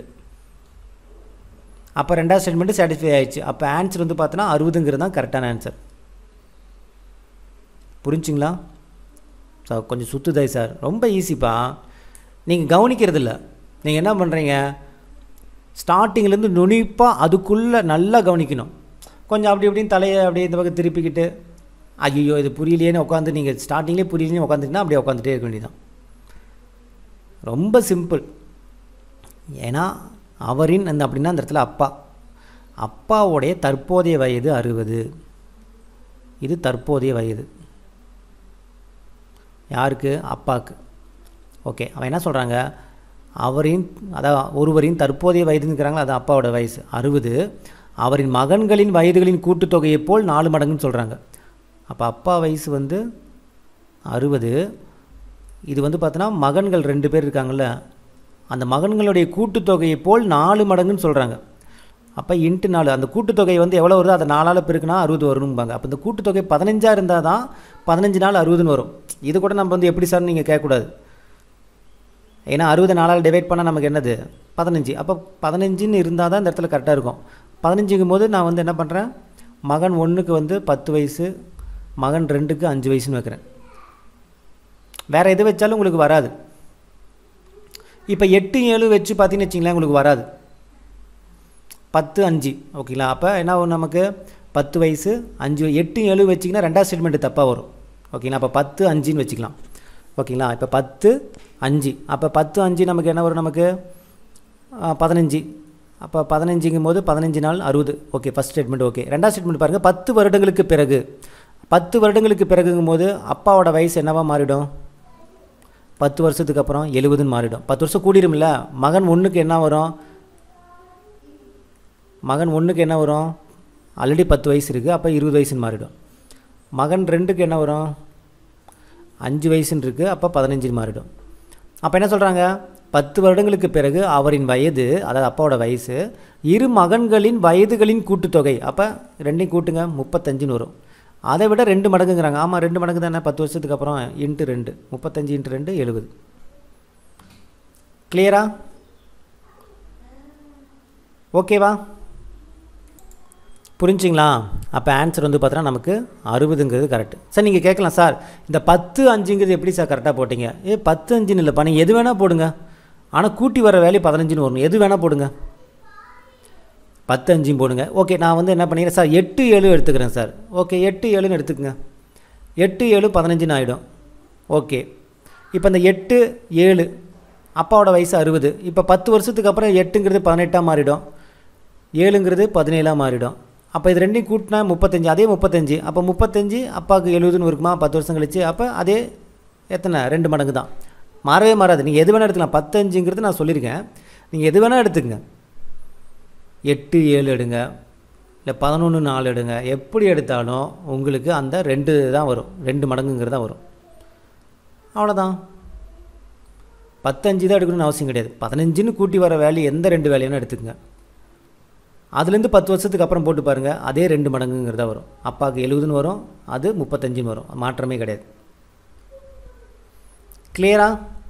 அப்போ ரெண்டாவது ஸ்டேட்மெண்ட்டு சாட்டிஸ்ஃபை ஆயிடுச்சு அப்போ ஆன்சர் வந்து பார்த்தோன்னா அறுபதுங்கிறது தான் கரெக்டான ஆன்சர் புரிஞ்சுங்களா சார் கொஞ்சம் சுத்துதாய் சார் ரொம்ப ஈஸிப்பா நீங்கள் கவனிக்கிறது இல்லை நீங்கள் என்ன பண்ணுறீங்க ஸ்டார்டிங்லேருந்து நுனிப்பாக அதுக்குள்ளே நல்லா கவனிக்கணும் கொஞ்சம் அப்படி இப்படின்னு தலையை அப்படியே இந்த பக்கம் திருப்பிக்கிட்டு ஐயோ இது புரியலையேன்னு உட்காந்து நீங்கள் ஸ்டார்டிங்லேயே புரியலையே உட்காந்துட்டுனா அப்படியே உட்காந்துட்டே இருக்க வேண்டியதான் ரொம்ப சிம்பிள் ஏன்னா அவரின் அந்த அப்படின்னா அந்த இடத்துல அப்பா அப்பாவுடைய தற்போதைய வயது அறுபது இது தற்போதைய வயது யாருக்கு அப்பாவுக்கு ஓகே அவன் என்ன சொல்கிறாங்க அவரின் அதான் ஒருவரின் தற்போதைய வயதுங்கிறாங்களா அது அப்பாவோட வயசு அறுபது அவரின் மகன்களின் வயதுகளின் கூட்டுத்தொகையைப் போல் நாலு மடங்குன்னு சொல்கிறாங்க அப்போ அப்பா வயசு வந்து அறுபது இது வந்து பார்த்தோன்னா மகன்கள் ரெண்டு பேர் இருக்காங்கல்ல அந்த மகன்களுடைய கூட்டுத்தொகையைப் போல் நாலு மடங்குன்னு சொல்கிறாங்க அப்போ இன்ட்டு நாலு அந்த கூட்டுத்தொகை வந்து எவ்வளோ வருதோ அதை நாலால் பெருக்குனா அறுபது வரும்பாங்க அப்போ இந்த கூட்டுத்தொகை பதினஞ்சாக இருந்தால் தான் பதினஞ்சு நாள் அறுபதுன்னு வரும் இது கூட நம்ம வந்து எப்படி சார் நீங்கள் கேட்கக்கூடாது ஏன்னா அறுபது நாளால் டிவைட் பண்ணால் நமக்கு என்னது பதினஞ்சு அப்போ பதினஞ்சுன்னு இருந்தால் தான் இந்த இடத்துல கரெக்டாக இருக்கும் பதினஞ்சுங்கும் போது நான் வந்து என்ன பண்ணுறேன் மகன் ஒன்றுக்கு வந்து பத்து வயசு மகன் ரெண்டுக்கு அஞ்சு வயசுன்னு வைக்கிறேன் வேறு எது வச்சாலும் உங்களுக்கு வராது இப்போ எட்டு ஏழு வச்சு பார்த்தீங்கன்னு வச்சிங்களேன் உங்களுக்கு வராது பத்து அஞ்சு ஓகேங்களா அப்போ என்ன ஆகும் நமக்கு பத்து வயசு அஞ்சு எட்டு ஏழு வச்சிங்கன்னா ரெண்டாவது ஸ்டேட்மெண்ட்டு தப்பாக வரும் ஓகேங்களா அப்போ பத்து அஞ்சுன்னு வச்சுக்கலாம் ஓகேங்களா இப்போ பத்து அஞ்சு அப்போ பத்து அஞ்சு நமக்கு என்ன வரும் நமக்கு ஆ, பதினஞ்சு அப்போ பதினஞ்சுங்கும் போது பதினஞ்சு நாள் அறுபது ஓகே ஃபஸ்ட் ஸ்டேட்மெண்ட் ஓகே ரெண்டாவது ஸ்டேட்மெண்ட் பாருங்கள் பத்து வருடங்களுக்கு பிறகு பத்து வருடங்களுக்கு பிறகுங்கும் போது அப்பாவோட வயசு என்னவா மாறிடும் பத்து வருஷத்துக்கு அப்புறம் எழுபதுன்னு மாறிடும் பத்து வருஷம் கூடிரும்ல மகன் ஒன்றுக்கு என்ன வரும் மகன் ஒன்றுக்கு என்ன வரும் ஆல்ரெடி பத்து வயசு இருக்குது அப்போ இருபது வயசுன்னு மாறிடும் மகன் ரெண்டுக்கு என்ன வரும் அஞ்சு வயசுன்னு இருக்குது அப்போ பதினஞ்சுன்னு மாறிடும் அப்போ என்ன சொல்கிறாங்க பத்து வருடங்களுக்கு பிறகு அவரின் வயது அதாவது அப்பாவோட வயசு இரு மகன்களின் வயதுகளின் கூட்டுத்தொகை அப்போ ரெண்டையும் கூட்டுங்க முப்பத்தஞ்சுன்னு வரும் அதை விட ரெண்டு மடங்குங்கிறாங்க ஆமாம் ரெண்டு மடங்கு தானே பத்து வருஷத்துக்கு அப்புறம் இன்ட்டு ரெண்டு முப்பத்தஞ்சு இன்ட்டு ரெண்டு எழுபது கிளியரா ஓகேவா புரிஞ்சுங்களா அப்போ ஆன்சர் வந்து பார்த்தோன்னா நமக்கு அறுபதுங்கிறது கரெக்ட் சார் நீங்கள் கேட்கலாம் சார் இந்த பத்து அஞ்சுங்கிறது எப்படி சார் கரெக்டாக போட்டீங்க ஏ பத்து அஞ்சுன்னு இல்லைப்பா நீங்கள் எது வேணால் போடுங்க ஆனால் கூட்டி வர வேலையை பதினஞ்சுன்னு வரும் எது வேணால் போடுங்க பத்து அஞ்சும் போடுங்க ஓகே நான் வந்து என்ன பண்ணிக்கிறேன் சார் எட்டு ஏழு எடுத்துக்கிறேன் சார் ஓகே எட்டு ஏழுன்னு எடுத்துக்கங்க எட்டு ஏழு பதினஞ்சுன்னு ஆகிடும் ஓகே இப்போ இந்த எட்டு ஏழு அப்பாவோட வயசு அறுபது இப்போ பத்து வருஷத்துக்கு அப்புறம் எட்டுங்கிறது பதினெட்டாக மாறிடும் ஏழுங்கிறது பதினேழாக மாறிடும் அப்போ இது ரெண்டையும் கூட்டினா முப்பத்தஞ்சு அதே முப்பத்தஞ்சு அப்போ முப்பத்தஞ்சு அப்பாவுக்கு எழுபதுன்னு இருக்குமா பத்து வருஷம் கழிச்சு அப்போ அதே எத்தனை ரெண்டு மடங்கு தான் மாறவே மாறாது நீங்கள் எது வேணால் எடுத்துக்கலாம் பத்தஞ்சுங்கிறது நான் சொல்லியிருக்கேன் நீங்கள் எது வேணால் எடுத்துக்கங்க எட்டு ஏழு எடுங்க இல்லை பதினொன்று நாலு எடுங்க எப்படி எடுத்தாலும் உங்களுக்கு அந்த ரெண்டு தான் வரும் ரெண்டு மடங்குங்கிறது தான் வரும் அவ்வளோதான் பத்தஞ்சு தான் எடுக்கணும்னு அவசியம் கிடையாது பதினஞ்சுன்னு கூட்டி வர வேலையை எந்த ரெண்டு வேலையான எடுத்துக்கங்க அதுலேருந்து பத்து வருஷத்துக்கு அப்புறம் போட்டு பாருங்கள் அதே ரெண்டு மடங்குங்கிறதா வரும் அப்பாவுக்கு எழுபதுன்னு வரும் அது முப்பத்தஞ்சுன்னு வரும் மாற்றமே கிடையாது கிளியரா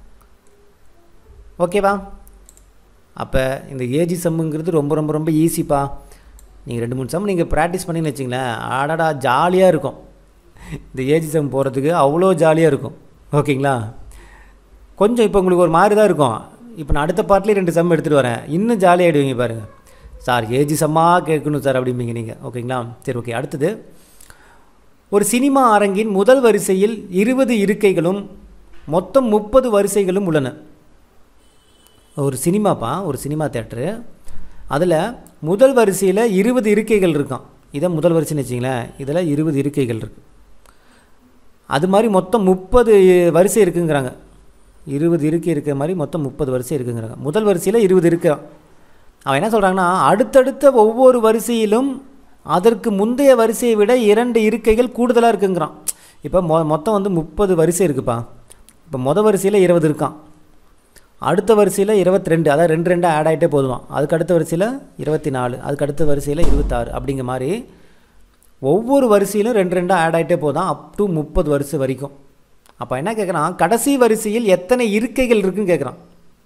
ஓகேவா அப்போ இந்த ஏஜி சம்முங்கிறது ரொம்ப ரொம்ப ரொம்ப ஈஸிப்பா நீங்கள் ரெண்டு மூணு சம் நீங்கள் ப்ராக்டிஸ் பண்ணின்னு வச்சிங்களேன் ஆடாடா ஜாலியாக இருக்கும் இந்த ஏஜி சம் போகிறதுக்கு அவ்வளோ ஜாலியாக இருக்கும் ஓகேங்களா கொஞ்சம் இப்போ உங்களுக்கு ஒரு மாதிரி தான் இருக்கும் இப்போ நான் அடுத்த பார்ட்லேயே ரெண்டு சம் எடுத்துகிட்டு வரேன் இன்னும் ஜாலியாகிடுவீங்க பாருங்கள் சார் ஏஜி சம்மாக கேட்கணும் சார் அப்படிம்பீங்க நீங்கள் ஓகேங்களா சரி ஓகே அடுத்தது ஒரு சினிமா அரங்கின் முதல் வரிசையில் இருபது இருக்கைகளும் மொத்தம் முப்பது வரிசைகளும் உள்ளன ஒரு சினிமாப்பா ஒரு சினிமா தேட்டரு அதில் முதல் வரிசையில் இருபது இருக்கைகள் இருக்கான் இதை முதல் வரிசைன்னு வச்சிங்களேன் இதில் இருபது இருக்கைகள் இருக்கு அது மாதிரி மொத்தம் முப்பது வரிசை இருக்குங்கிறாங்க இருபது இருக்கை இருக்கிற மாதிரி மொத்தம் முப்பது வரிசை இருக்குங்கிறாங்க முதல் வரிசையில் இருபது இருக்கான் அவன் என்ன சொல்கிறாங்கன்னா அடுத்தடுத்த ஒவ்வொரு வரிசையிலும் அதற்கு முந்தைய வரிசையை விட இரண்டு இருக்கைகள் கூடுதலாக இருக்குங்கிறான் இப்போ மொ மொத்தம் வந்து முப்பது வரிசை இருக்குப்பா இப்போ மொதல் வரிசையில் இருபது இருக்கான் அடுத்த வரிசையில் இருபத்தி ரெண்டு அதாவது ரெண்டு ரெண்டு ஆட் ஆகிட்டே போதுவான் அதுக்கு அடுத்த வரிசையில் இருபத்தி நாலு அதுக்கு அடுத்த வரிசையில் இருபத்தாறு அப்படிங்கிற மாதிரி ஒவ்வொரு வரிசையிலும் ரெண்டு ரெண்டாக ஆட் ஆகிட்டே போதான் அப் டு முப்பது வரிசை வரைக்கும் அப்போ என்ன கேட்குறான் கடைசி வரிசையில் எத்தனை இருக்கைகள் இருக்குன்னு கேட்குறான்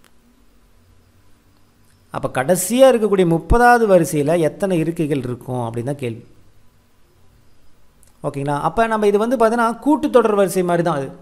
அப்போ கடைசியாக இருக்கக்கூடிய முப்பதாவது வரிசையில் எத்தனை இருக்கைகள் இருக்கும் அப்படின்னு தான் கேள்வி ஓகேங்களா அப்போ நம்ம இது வந்து பார்த்தீங்கன்னா கூட்டுத்தொடர் வரிசை மாதிரி தான் அது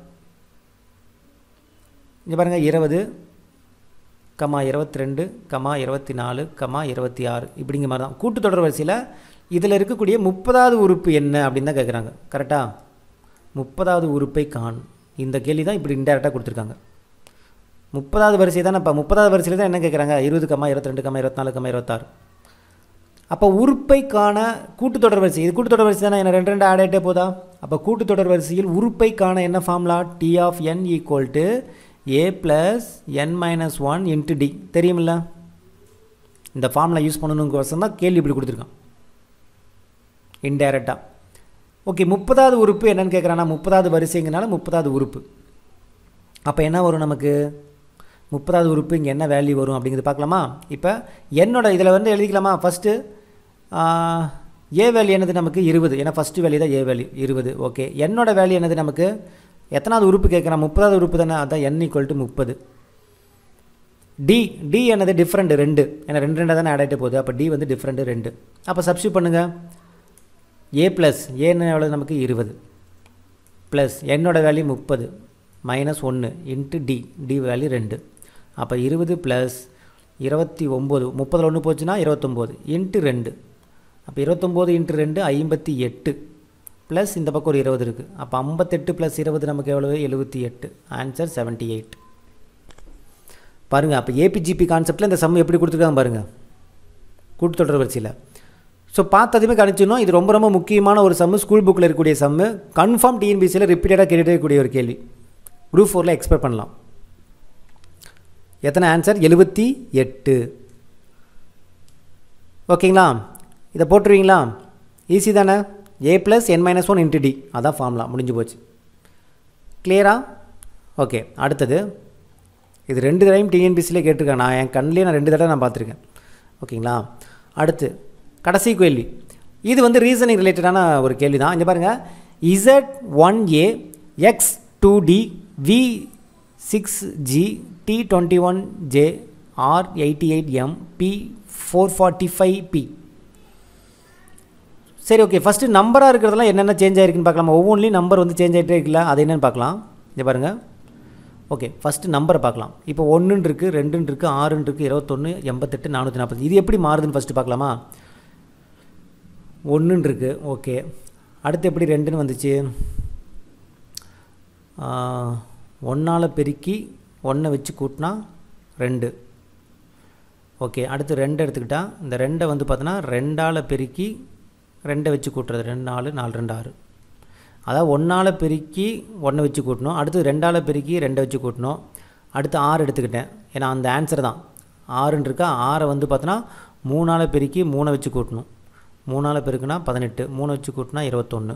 இங்கே பாருங்கள் இருபது கமா இருபத்தி ரெண்டு கமா இருபத்தி நாலு கமா இருபத்தி ஆறு இப்படிங்கிற மாதிரி தான் கூட்டுத்தொடர் வரிசையில் இதில் இருக்கக்கூடிய முப்பதாவது உறுப்பு என்ன அப்படின்னு தான் கேட்குறாங்க கரெக்டாக முப்பதாவது உறுப்பை காண் இந்த கேள்வி தான் இப்படி இன்டெரக்டாக கொடுத்துருக்காங்க முப்பதாவது வரிசை தான் இப்போ முப்பதாவது வரிசையில் தான் என்ன கேட்குறாங்க இருபது கம்மா இருபத்தி ரெண்டு கம்மா இருபத்தி நாலு கம்மா இருபத்தாறு அப்போ உறுப்பை காண கூட்டுத்தொடர் வரிசை இது கூட்டுத்தொடர் வரிசை தானே என்ன ரெண்டு ரெண்டு ஆட் ஆகிட்டே போதா அப்போ கூட்டுத்தொடர் வரிசையில் உறுப்பை காண என்ன formula T of N equal to A plus N minus one into D தெரியுமில்ல இந்த ஃபார்முலா யூஸ் பண்ணணுங்கோசம் தான் கேள்வி இப்படி கொடுத்துருக்கான் இன்டைரக்டாக ஓகே முப்பதாவது உறுப்பு என்னன்னு கேட்குறான்னா முப்பதாவது வரிசைங்கனால முப்பதாவது உறுப்பு அப்போ என்ன வரும் நமக்கு முப்பதாவது உறுப்பு இங்கே என்ன வேல்யூ வரும் அப்படிங்கிறது பார்க்கலாமா இப்போ என்னோட இதில் வந்து எழுதிக்கலாமா ஃபஸ்ட்டு ஏ வேல்யூ என்னது நமக்கு இருபது ஏன்னா ஃபஸ்ட்டு வேல்யூ தான் ஏ வேல்யூ இருபது ஓகே என்னோட வேல்யூ என்னது நமக்கு எத்தனாவது உறுப்பு கேட்குறான் முப்பதாவது உறுப்பு தானே அதான் என் ஈக்குவல் டு முப்பது டி டி என்னது டிஃப்ரெண்ட் ரெண்டு ஏன்னா ரெண்டு ரெண்டாக தானே ஆட் ஆகிட்டு போகுது அப்போ டி வந்து டிஃப்ரெண்ட்டு ரெண்டு அப்போ சப்ஸ்டியூட் பண்ணுங்கள் ஏ ப்ளஸ் ஏன்னு எவ்வளோ நமக்கு இருபது ப்ளஸ் என்னோட வேல்யூ முப்பது மைனஸ் ஒன்று இன்ட்டு டி டி வேல்யூ ரெண்டு அப்போ இருபது ப்ளஸ் இருபத்தி ஒம்பது முப்பதில் ஒன்று போச்சுன்னா இருபத்தொம்போது இன்ட்டு ரெண்டு அப்போ இருபத்தொம்போது இன்ட்டு ரெண்டு ஐம்பத்தி எட்டு ப்ளஸ் இந்த பக்கம் ஒரு இருபது இருக்குது அப்போ ஐம்பத்தெட்டு ப்ளஸ் இருபது நமக்கு எவ்வளவு எழுபத்தி எட்டு ஆன்சர் செவன்ட்டி எயிட் பாருங்கள் அப்போ ஏபிஜிபி கான்செப்டில் இந்த சம் எப்படி கொடுத்துருக்காங்க பாருங்கள் கூட்டுத்தொடர் வரிசையில் ஸோ பார்த்ததுமே கணிச்சிடணும் இது ரொம்ப ரொம்ப முக்கியமான ஒரு சம்மு ஸ்கூல் புக்கில் இருக்கக்கூடிய சம்மு கன்ஃபார்ம் டிஎன்பிசியில் ரிப்பீட்டடாக கேட்டுக்கூடிய ஒரு கேள்வி குரூப் ஃபோரில் எக்ஸ்பெக்ட் பண்ணலாம் எத்தனை ஆன்சர் எழுபத்தி எட்டு ஓகேங்களா இதை போட்டுருவீங்களா ஈஸி தானே A plus N minus one into D அதான் ஃபார்முலா முடிஞ்சு போச்சு கிளியரா ஓகே அடுத்தது இது ரெண்டு தடவையும் டிஎன்பிசியில் கேட்டிருக்கேன் நான் என் கண்ணிலே நான் ரெண்டு தடவை நான் பார்த்துருக்கேன் ஓகேங்களா அடுத்து கடைசி கேள்வி இது வந்து ரீசனிங் ரிலேட்டடான ஒரு கேள்வி தான் இங்கே பாருங்கள் Z one A X two D V six G T twenty one J R eighty eight M P four forty five P சரி ஓகே ஃபஸ்ட்டு நம்பராக இருக்கிறதெல்லாம் என்னென்ன சேஞ்ச் ஆகிருக்குன்னு பார்க்கலாம் ஒவ்வொன்றிலையும் நம்பர் வந்து சேஞ்ச் ஆகிட்டே இருக்குல்ல அது என்னென்னு பார்க்கலாம் இங்கே பாருங்கள் ஓகே ஃபஸ்ட்டு நம்பரை பார்க்கலாம் இப்போ ஒன்றுன்னு இருக்குது ரெண்டுன்னு இருக்குது ஆறுன்னு இருக்குது இருபத்தொன்று எண்பத்தெட்டு நானூற்றி நாற்பது இது எப்படி மாறுதுன்னு ஃபஸ்ட்டு பார்க்கலாமா ஒன்றுன்னு இருக்குது ஓகே அடுத்து எப்படி ரெண்டுன்னு வந்துச்சு ஒன்றால் பெருக்கி ஒன்றை வச்சு கூட்டினா ரெண்டு ஓகே அடுத்து ரெண்டு எடுத்துக்கிட்டா இந்த ரெண்டை வந்து பார்த்தோன்னா ரெண்டால் பெருக்கி ரெண்டை வச்சு கூட்டுறது ரெண்டு நாலு நாலு ரெண்டு ஆறு அதாவது ஒன்றால் பெருக்கி ஒன்றை வச்சு கூட்டணும் அடுத்து ரெண்டால் பெருக்கி ரெண்டை வச்சு கூட்டணும் அடுத்து ஆறு எடுத்துக்கிட்டேன் ஏன்னா அந்த ஆன்சர் தான் ஆறுன்னு இருக்கா ஆறை வந்து பார்த்தோன்னா மூணால் பெருக்கி மூணை வச்சு கூட்டணும் மூணால் பெருக்குனா பதினெட்டு மூணு வச்சு கூட்டினா இருபத்தொன்று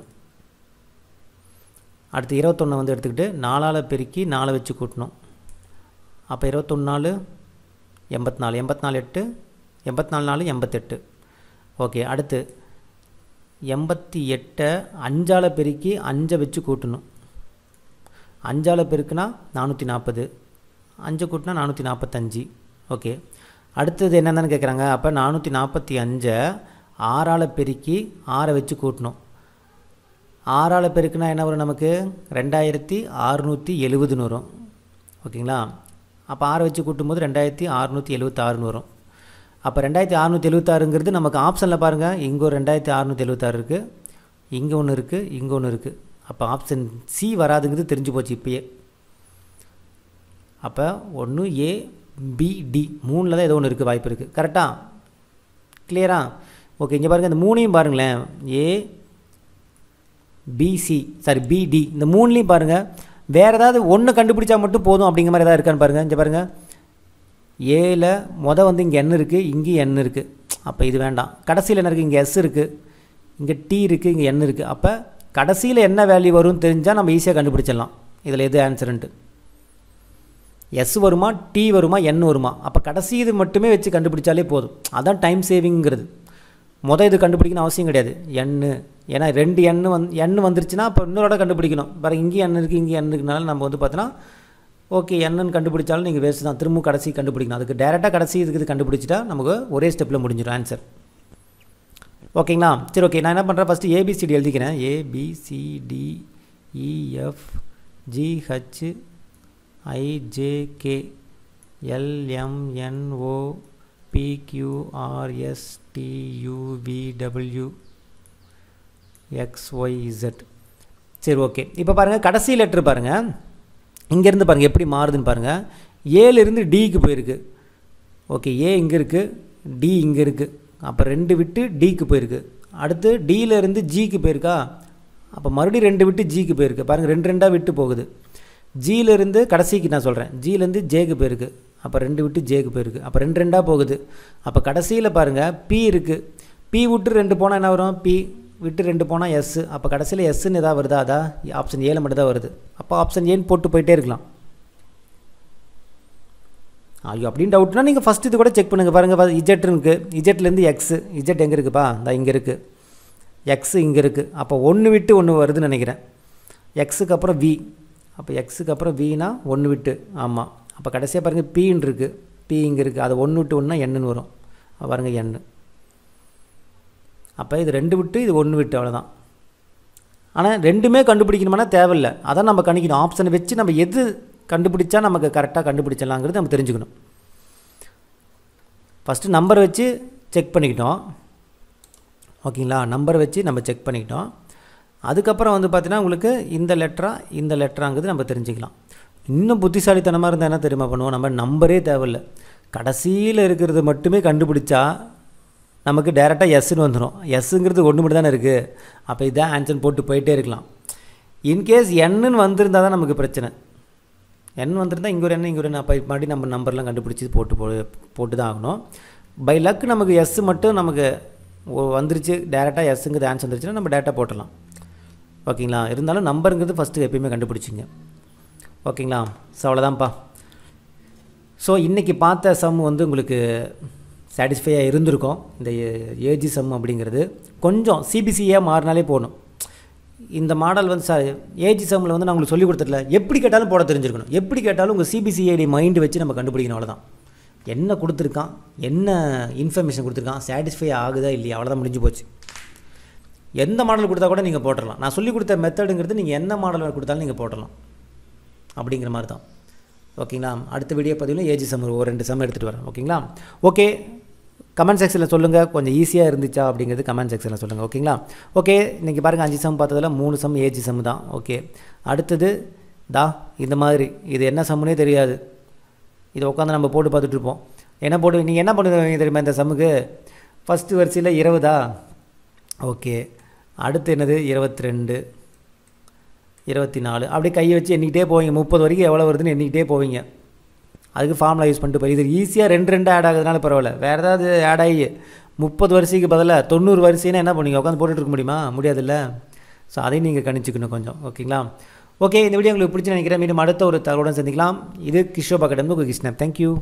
அடுத்து இருபத்தொன்னை வந்து எடுத்துக்கிட்டு நாலால் பெருக்கி நாலை வச்சு கூட்டணும் அப்போ இருபத்தொன்று நாலு எண்பத்தி நாலு எண்பத்தி நாலு எட்டு எண்பத்தி நாலு நாலு எண்பத்தெட்டு ஓகே அடுத்து எண்பத்தி எட்டை அஞ்சால் பெருக்கி அஞ்சை வச்சு கூட்டணும் அஞ்சால் பெருக்குனா நானூற்றி நாற்பது அஞ்சு கூட்டினா நானூற்றி நாற்பத்தஞ்சு ஓகே அடுத்தது என்னென்னு கேட்குறாங்க அப்போ நானூற்றி நாற்பத்தி அஞ்சை ஆறால் பெருக்கி ஆறை வச்சு கூட்டணும் ஆறால் பெருக்குனா என்ன வரும் நமக்கு ரெண்டாயிரத்தி அறுநூற்றி எழுபதுன்னு வரும் ஓகேங்களா அப்போ ஆறை வச்சு கூட்டும்போது ரெண்டாயிரத்தி அறுநூற்றி எழுபத்தாறுன்னு வரும் அப்போ ரெண்டாயிரத்தி அறுநூற்றி எழுபத்தாறுங்கிறது நமக்கு ஆப்ஷனில் பாருங்கள் இங்கே ஒரு ரெண்டாயிரத்தி அறுநூற்றி எழுபத்தாறு இருக்குது இங்கே ஒன்று இருக்குது இங்கே ஒன்று இருக்குது அப்போ ஆப்ஷன் சி வராதுங்கிறது தெரிஞ்சு போச்சு இப்போயே அப்போ ஒன்று ஏ பி டி மூணில் தான் ஏதோ ஒன்று இருக்குது வாய்ப்பு இருக்குது கரெக்டாக கிளியரா ஓகே இங்கே பாருங்கள் இந்த மூணையும் பாருங்களேன் ஏ பிசி சாரி பிடி இந்த மூணுலேயும் பாருங்கள் வேறு ஏதாவது ஒன்று கண்டுபிடிச்சா மட்டும் போதும் அப்படிங்கிற மாதிரி ஏதாவது இருக்கான்னு பாருங்கள் இங்கே பாருங்கள் ஏல மொதல் வந்து இங்கே என் இருக்குது இங்கேயும் என் இருக்குது அப்போ இது வேண்டாம் கடைசியில் என்ன இருக்குது இங்கே எஸ் இருக்குது இங்கே டி இருக்குது இங்கே என் இருக்குது அப்போ கடைசியில் என்ன வேல்யூ வரும்னு தெரிஞ்சால் நம்ம ஈஸியாக கண்டுபிடிச்சிடலாம் இதில் எது ஆன்சருன்ட்டு எஸ் வருமா டி வருமா என் வருமா அப்போ கடைசி இது மட்டுமே வச்சு கண்டுபிடிச்சாலே போதும் அதான் டைம் சேவிங்கிறது மொதல் இது கண்டுபிடிக்கணும் அவசியம் கிடையாது எண்ணு ஏன்னா ரெண்டு எண்ணு வந் எண்ணு வந்துருச்சுன்னா அப்போ இன்னொரு கண்டுபிடிக்கணும் பாருங்க இங்கேயும் எண்ணு இருக்குது இங்கே எண்ணு இருக்குனால நம்ம வந்து பார்த்தோன்னா ஓகே என்னன்னு கண்டுபிடிச்சாலும் நீங்கள் வேஸ்ட் தான் திரும்ப கடைசி கண்டுபிடிக்கணும் அதுக்கு டேரெக்டாக கடைசி இதுக்கு இது கண்டுபிடிச்சிட்டா நமக்கு ஒரே ஸ்டெப்பில் முடிஞ்சிடும் ஆன்சர் ஓகேங்களா சரி ஓகே நான் என்ன பண்ணுறேன் ஃபஸ்ட்டு ஏபிசிடி எழுதிக்கிறேன் ABCD EF GH IJK LMNO பிக்யூஆர்எஸ்டியூவிடபிள்யூ XYZ சரி ஓகே இப்போ பாருங்கள் கடைசி லெட்ரு பாருங்கள் இங்கேருந்து பாருங்கள் எப்படி மாறுதுன்னு பாருங்கள் ஏலேருந்து டிக்கு போயிருக்கு ஓகே ஏ இங்கே இருக்குது டி இங்கே இருக்குது அப்போ ரெண்டு விட்டு டிக்கு போயிருக்கு அடுத்து டியிலேருந்து ஜிக்கு போயிருக்கா அப்போ மறுபடியும் ரெண்டு விட்டு ஜிக்கு போயிருக்கு பாருங்கள் ரெண்டு ரெண்டாக விட்டு போகுது ஜியிலேருந்து கடைசிக்கு நான் சொல்கிறேன் ஜியிலேருந்து ஜேக்கு போயிருக்கு அப்போ ரெண்டு விட்டு ஜேக்கு போயிருக்கு அப்போ ரெண்டு ரெண்டாக போகுது அப்போ கடைசியில் பாருங்கள் பி இருக்குது பி விட்டு ரெண்டு போனால் என்ன வரும் பி விட்டு ரெண்டு போனால் எஸ் அப்போ கடைசியில் எஸ்ன்னு எதாவது வருதா அதா ஆப்ஷன் ஏழு மட்டும் தான் வருது அப்போ ஆப்ஷன் ஏன்னு போட்டு போயிட்டே இருக்கலாம் ஐயோ அப்படின்னு டவுட்னா நீங்கள் ஃபஸ்ட் இது கூட செக் பண்ணுங்கள் பாருங்கள் இஜெட் இருக்குது இஜெட்லேருந்து எக்ஸு இஜெட் எங்கே இருக்குப்பா இந்த இங்கே இருக்குது எக்ஸு இங்கே இருக்குது அப்போ ஒன்று விட்டு ஒன்று வருதுன்னு நினைக்கிறேன் எக்ஸுக்கு அப்புறம் வி அப்போ எக்ஸுக்கு அப்புறம் வினா ஒன்று விட்டு ஆமாம் அப்போ கடைசியாக பாருங்கள் பீன்னு இருக்குது பி இங்கே இருக்குது அது ஒன்று விட்டு ஒன்றா எண்ணுன்னு வரும் பாருங்கள் எண்ணு அப்போ இது ரெண்டு விட்டு இது ஒன்று விட்டு அவ்வளோதான் ஆனால் ரெண்டுமே கண்டுபிடிக்கணுமானா தேவையில்லை அதான் நம்ம கணிக்கணும் ஆப்ஷனை வச்சு நம்ம எது கண்டுபிடிச்சா நமக்கு கரெக்டாக கண்டுபிடிச்சலாங்கிறது நம்ம தெரிஞ்சுக்கணும் ஃபஸ்ட்டு நம்பர் வச்சு செக் பண்ணிக்கிட்டோம் ஓகேங்களா நம்பர் வச்சு நம்ம செக் பண்ணிக்கிட்டோம் அதுக்கப்புறம் வந்து பார்த்தீங்கன்னா உங்களுக்கு இந்த லெட்டரா இந்த லெட்டராங்கிறது நம்ம தெரிஞ்சுக்கலாம் இன்னும் புத்திசாலித்தனமாக இருந்தால் என்ன தெரியுமா பண்ணுவோம் நம்ம நம்பரே தேவையில்லை கடைசியில் இருக்கிறது மட்டுமே கண்டுபிடிச்சா நமக்கு டேரெக்டாக எஸ்ன்னு வந்துடும் எஸ்ஸுங்கிறது ஒன்று மட்டும் தானே இருக்குது அப்போ இதான் ஆன்சர் போட்டு போயிட்டே இருக்கலாம் இன்கேஸ் என்னன்னு வந்திருந்தால் தான் நமக்கு பிரச்சனை எண் வந்திருந்தால் இங்கே ஒரு எண்ணெய் இங்கே ஒரு எண்ணெய் அப்போ மறுபடியும் நம்ம நம்பர்லாம் கண்டுபிடிச்சி போட்டு போ போட்டு தான் ஆகணும் பை லக் நமக்கு எஸ் மட்டும் நமக்கு வந்துருச்சு டேரெக்டாக எஸ்ஸுங்கிறது ஆன்சர் வந்துருச்சுன்னா நம்ம டேரெக்டாக போட்டுடலாம் ஓகேங்களா இருந்தாலும் நம்பருங்கிறது ஃபஸ்ட்டு எப்பயுமே கண்டுபிடிச்சிங்க ஓகேங்களா ஸோ அவ்வளோதான்ப்பா ஸோ இன்றைக்கி பார்த்த சம் வந்து உங்களுக்கு சாட்டிஸ்ஃபையாக இருந்திருக்கும் இந்த ஏஜி சம் அப்படிங்கிறது கொஞ்சம் சிபிசியாக மாறினாலே போகணும் இந்த மாடல் வந்து சார் ஏஜி சம்மில் வந்து நான் உங்களுக்கு சொல்லிக் கொடுத்துடல எப்படி கேட்டாலும் போட தெரிஞ்சிருக்கணும் எப்படி கேட்டாலும் உங்கள் சிபிசிஐடி மைண்டு வச்சு நம்ம கண்டுபிடிக்கணும் அவ்வளோதான் என்ன கொடுத்துருக்கான் என்ன இன்ஃபர்மேஷன் கொடுத்துருக்கான் சாட்டிஸ்ஃபை ஆகுதா இல்லையா அவ்வளோதான் முடிஞ்சு போச்சு எந்த மாடல் கொடுத்தா கூட நீங்கள் போட்டுடலாம் நான் சொல்லிக் கொடுத்த மெத்தடுங்கிறது நீங்கள் என்ன மாடல் கொடுத்தாலும் நீங்கள் போட்டுடலாம் அப்படிங்கிற மாதிரி தான் ஓகேங்களா அடுத்த வீடியோ பதிவில் ஏஜி சம் ஒரு ரெண்டு சம் எடுத்துகிட்டு வரேன் ஓகேங்களா ஓகே கமெண்ட் செக்ஷனில் சொல்லுங்கள் கொஞ்சம் ஈஸியாக இருந்துச்சா அப்படிங்கிறது கமெண்ட் செக்ஷனில் சொல்லுங்கள் ஓகேங்களா ஓகே இன்றைக்கி பாருங்கள் அஞ்சு சம் பார்த்ததில் மூணு சம் ஏஜி சம் தான் ஓகே அடுத்தது தா இந்த மாதிரி இது என்ன சம்முனே தெரியாது இதை உட்காந்து நம்ம போட்டு பார்த்துட்ருப்போம் என்ன போட்டு நீங்கள் என்ன பண்ணுவீங்க தெரியுமா இந்த சம்முக்கு ஃபஸ்ட்டு வரிசையில் இருபதா ஓகே அடுத்து என்னது இருபத்தி ரெண்டு இருபத்தி நாலு அப்படியே கையை வச்சு எண்ணிக்கிட்டே போவீங்க முப்பது வரைக்கும் எவ்வளோ வருதுன்னு எண்ணிக்கிட்டே போவீங்க அதுக்கு ஃபார்முலா யூஸ் பண்ணிட்டு போய் இது ஈஸியாக ரெண்டு ரெண்டு ஆட் ஆகுதுனால பரவாயில்ல வேறு ஏதாவது ஆட் ஆகி முப்பது வரிசைக்கு பதிலாக தொண்ணூறு வரிசைன்னா என்ன பண்ணுவீங்க உட்காந்து போட்டுட்டு இருக்க முடியுமா முடியாதுல்ல ஸோ அதையும் நீங்கள் கணிச்சிக்கணும் கொஞ்சம் ஓகேங்களா ஓகே இந்த வீடியோ உங்களுக்கு பிடிச்சி நினைக்கிறேன் மீண்டும் அடுத்த ஒரு தகவலுடன் சந்திக்கலாம் இது கிஷோபா கடந்து உங்கள் கிருஷ்ணன் தேங்க்யூ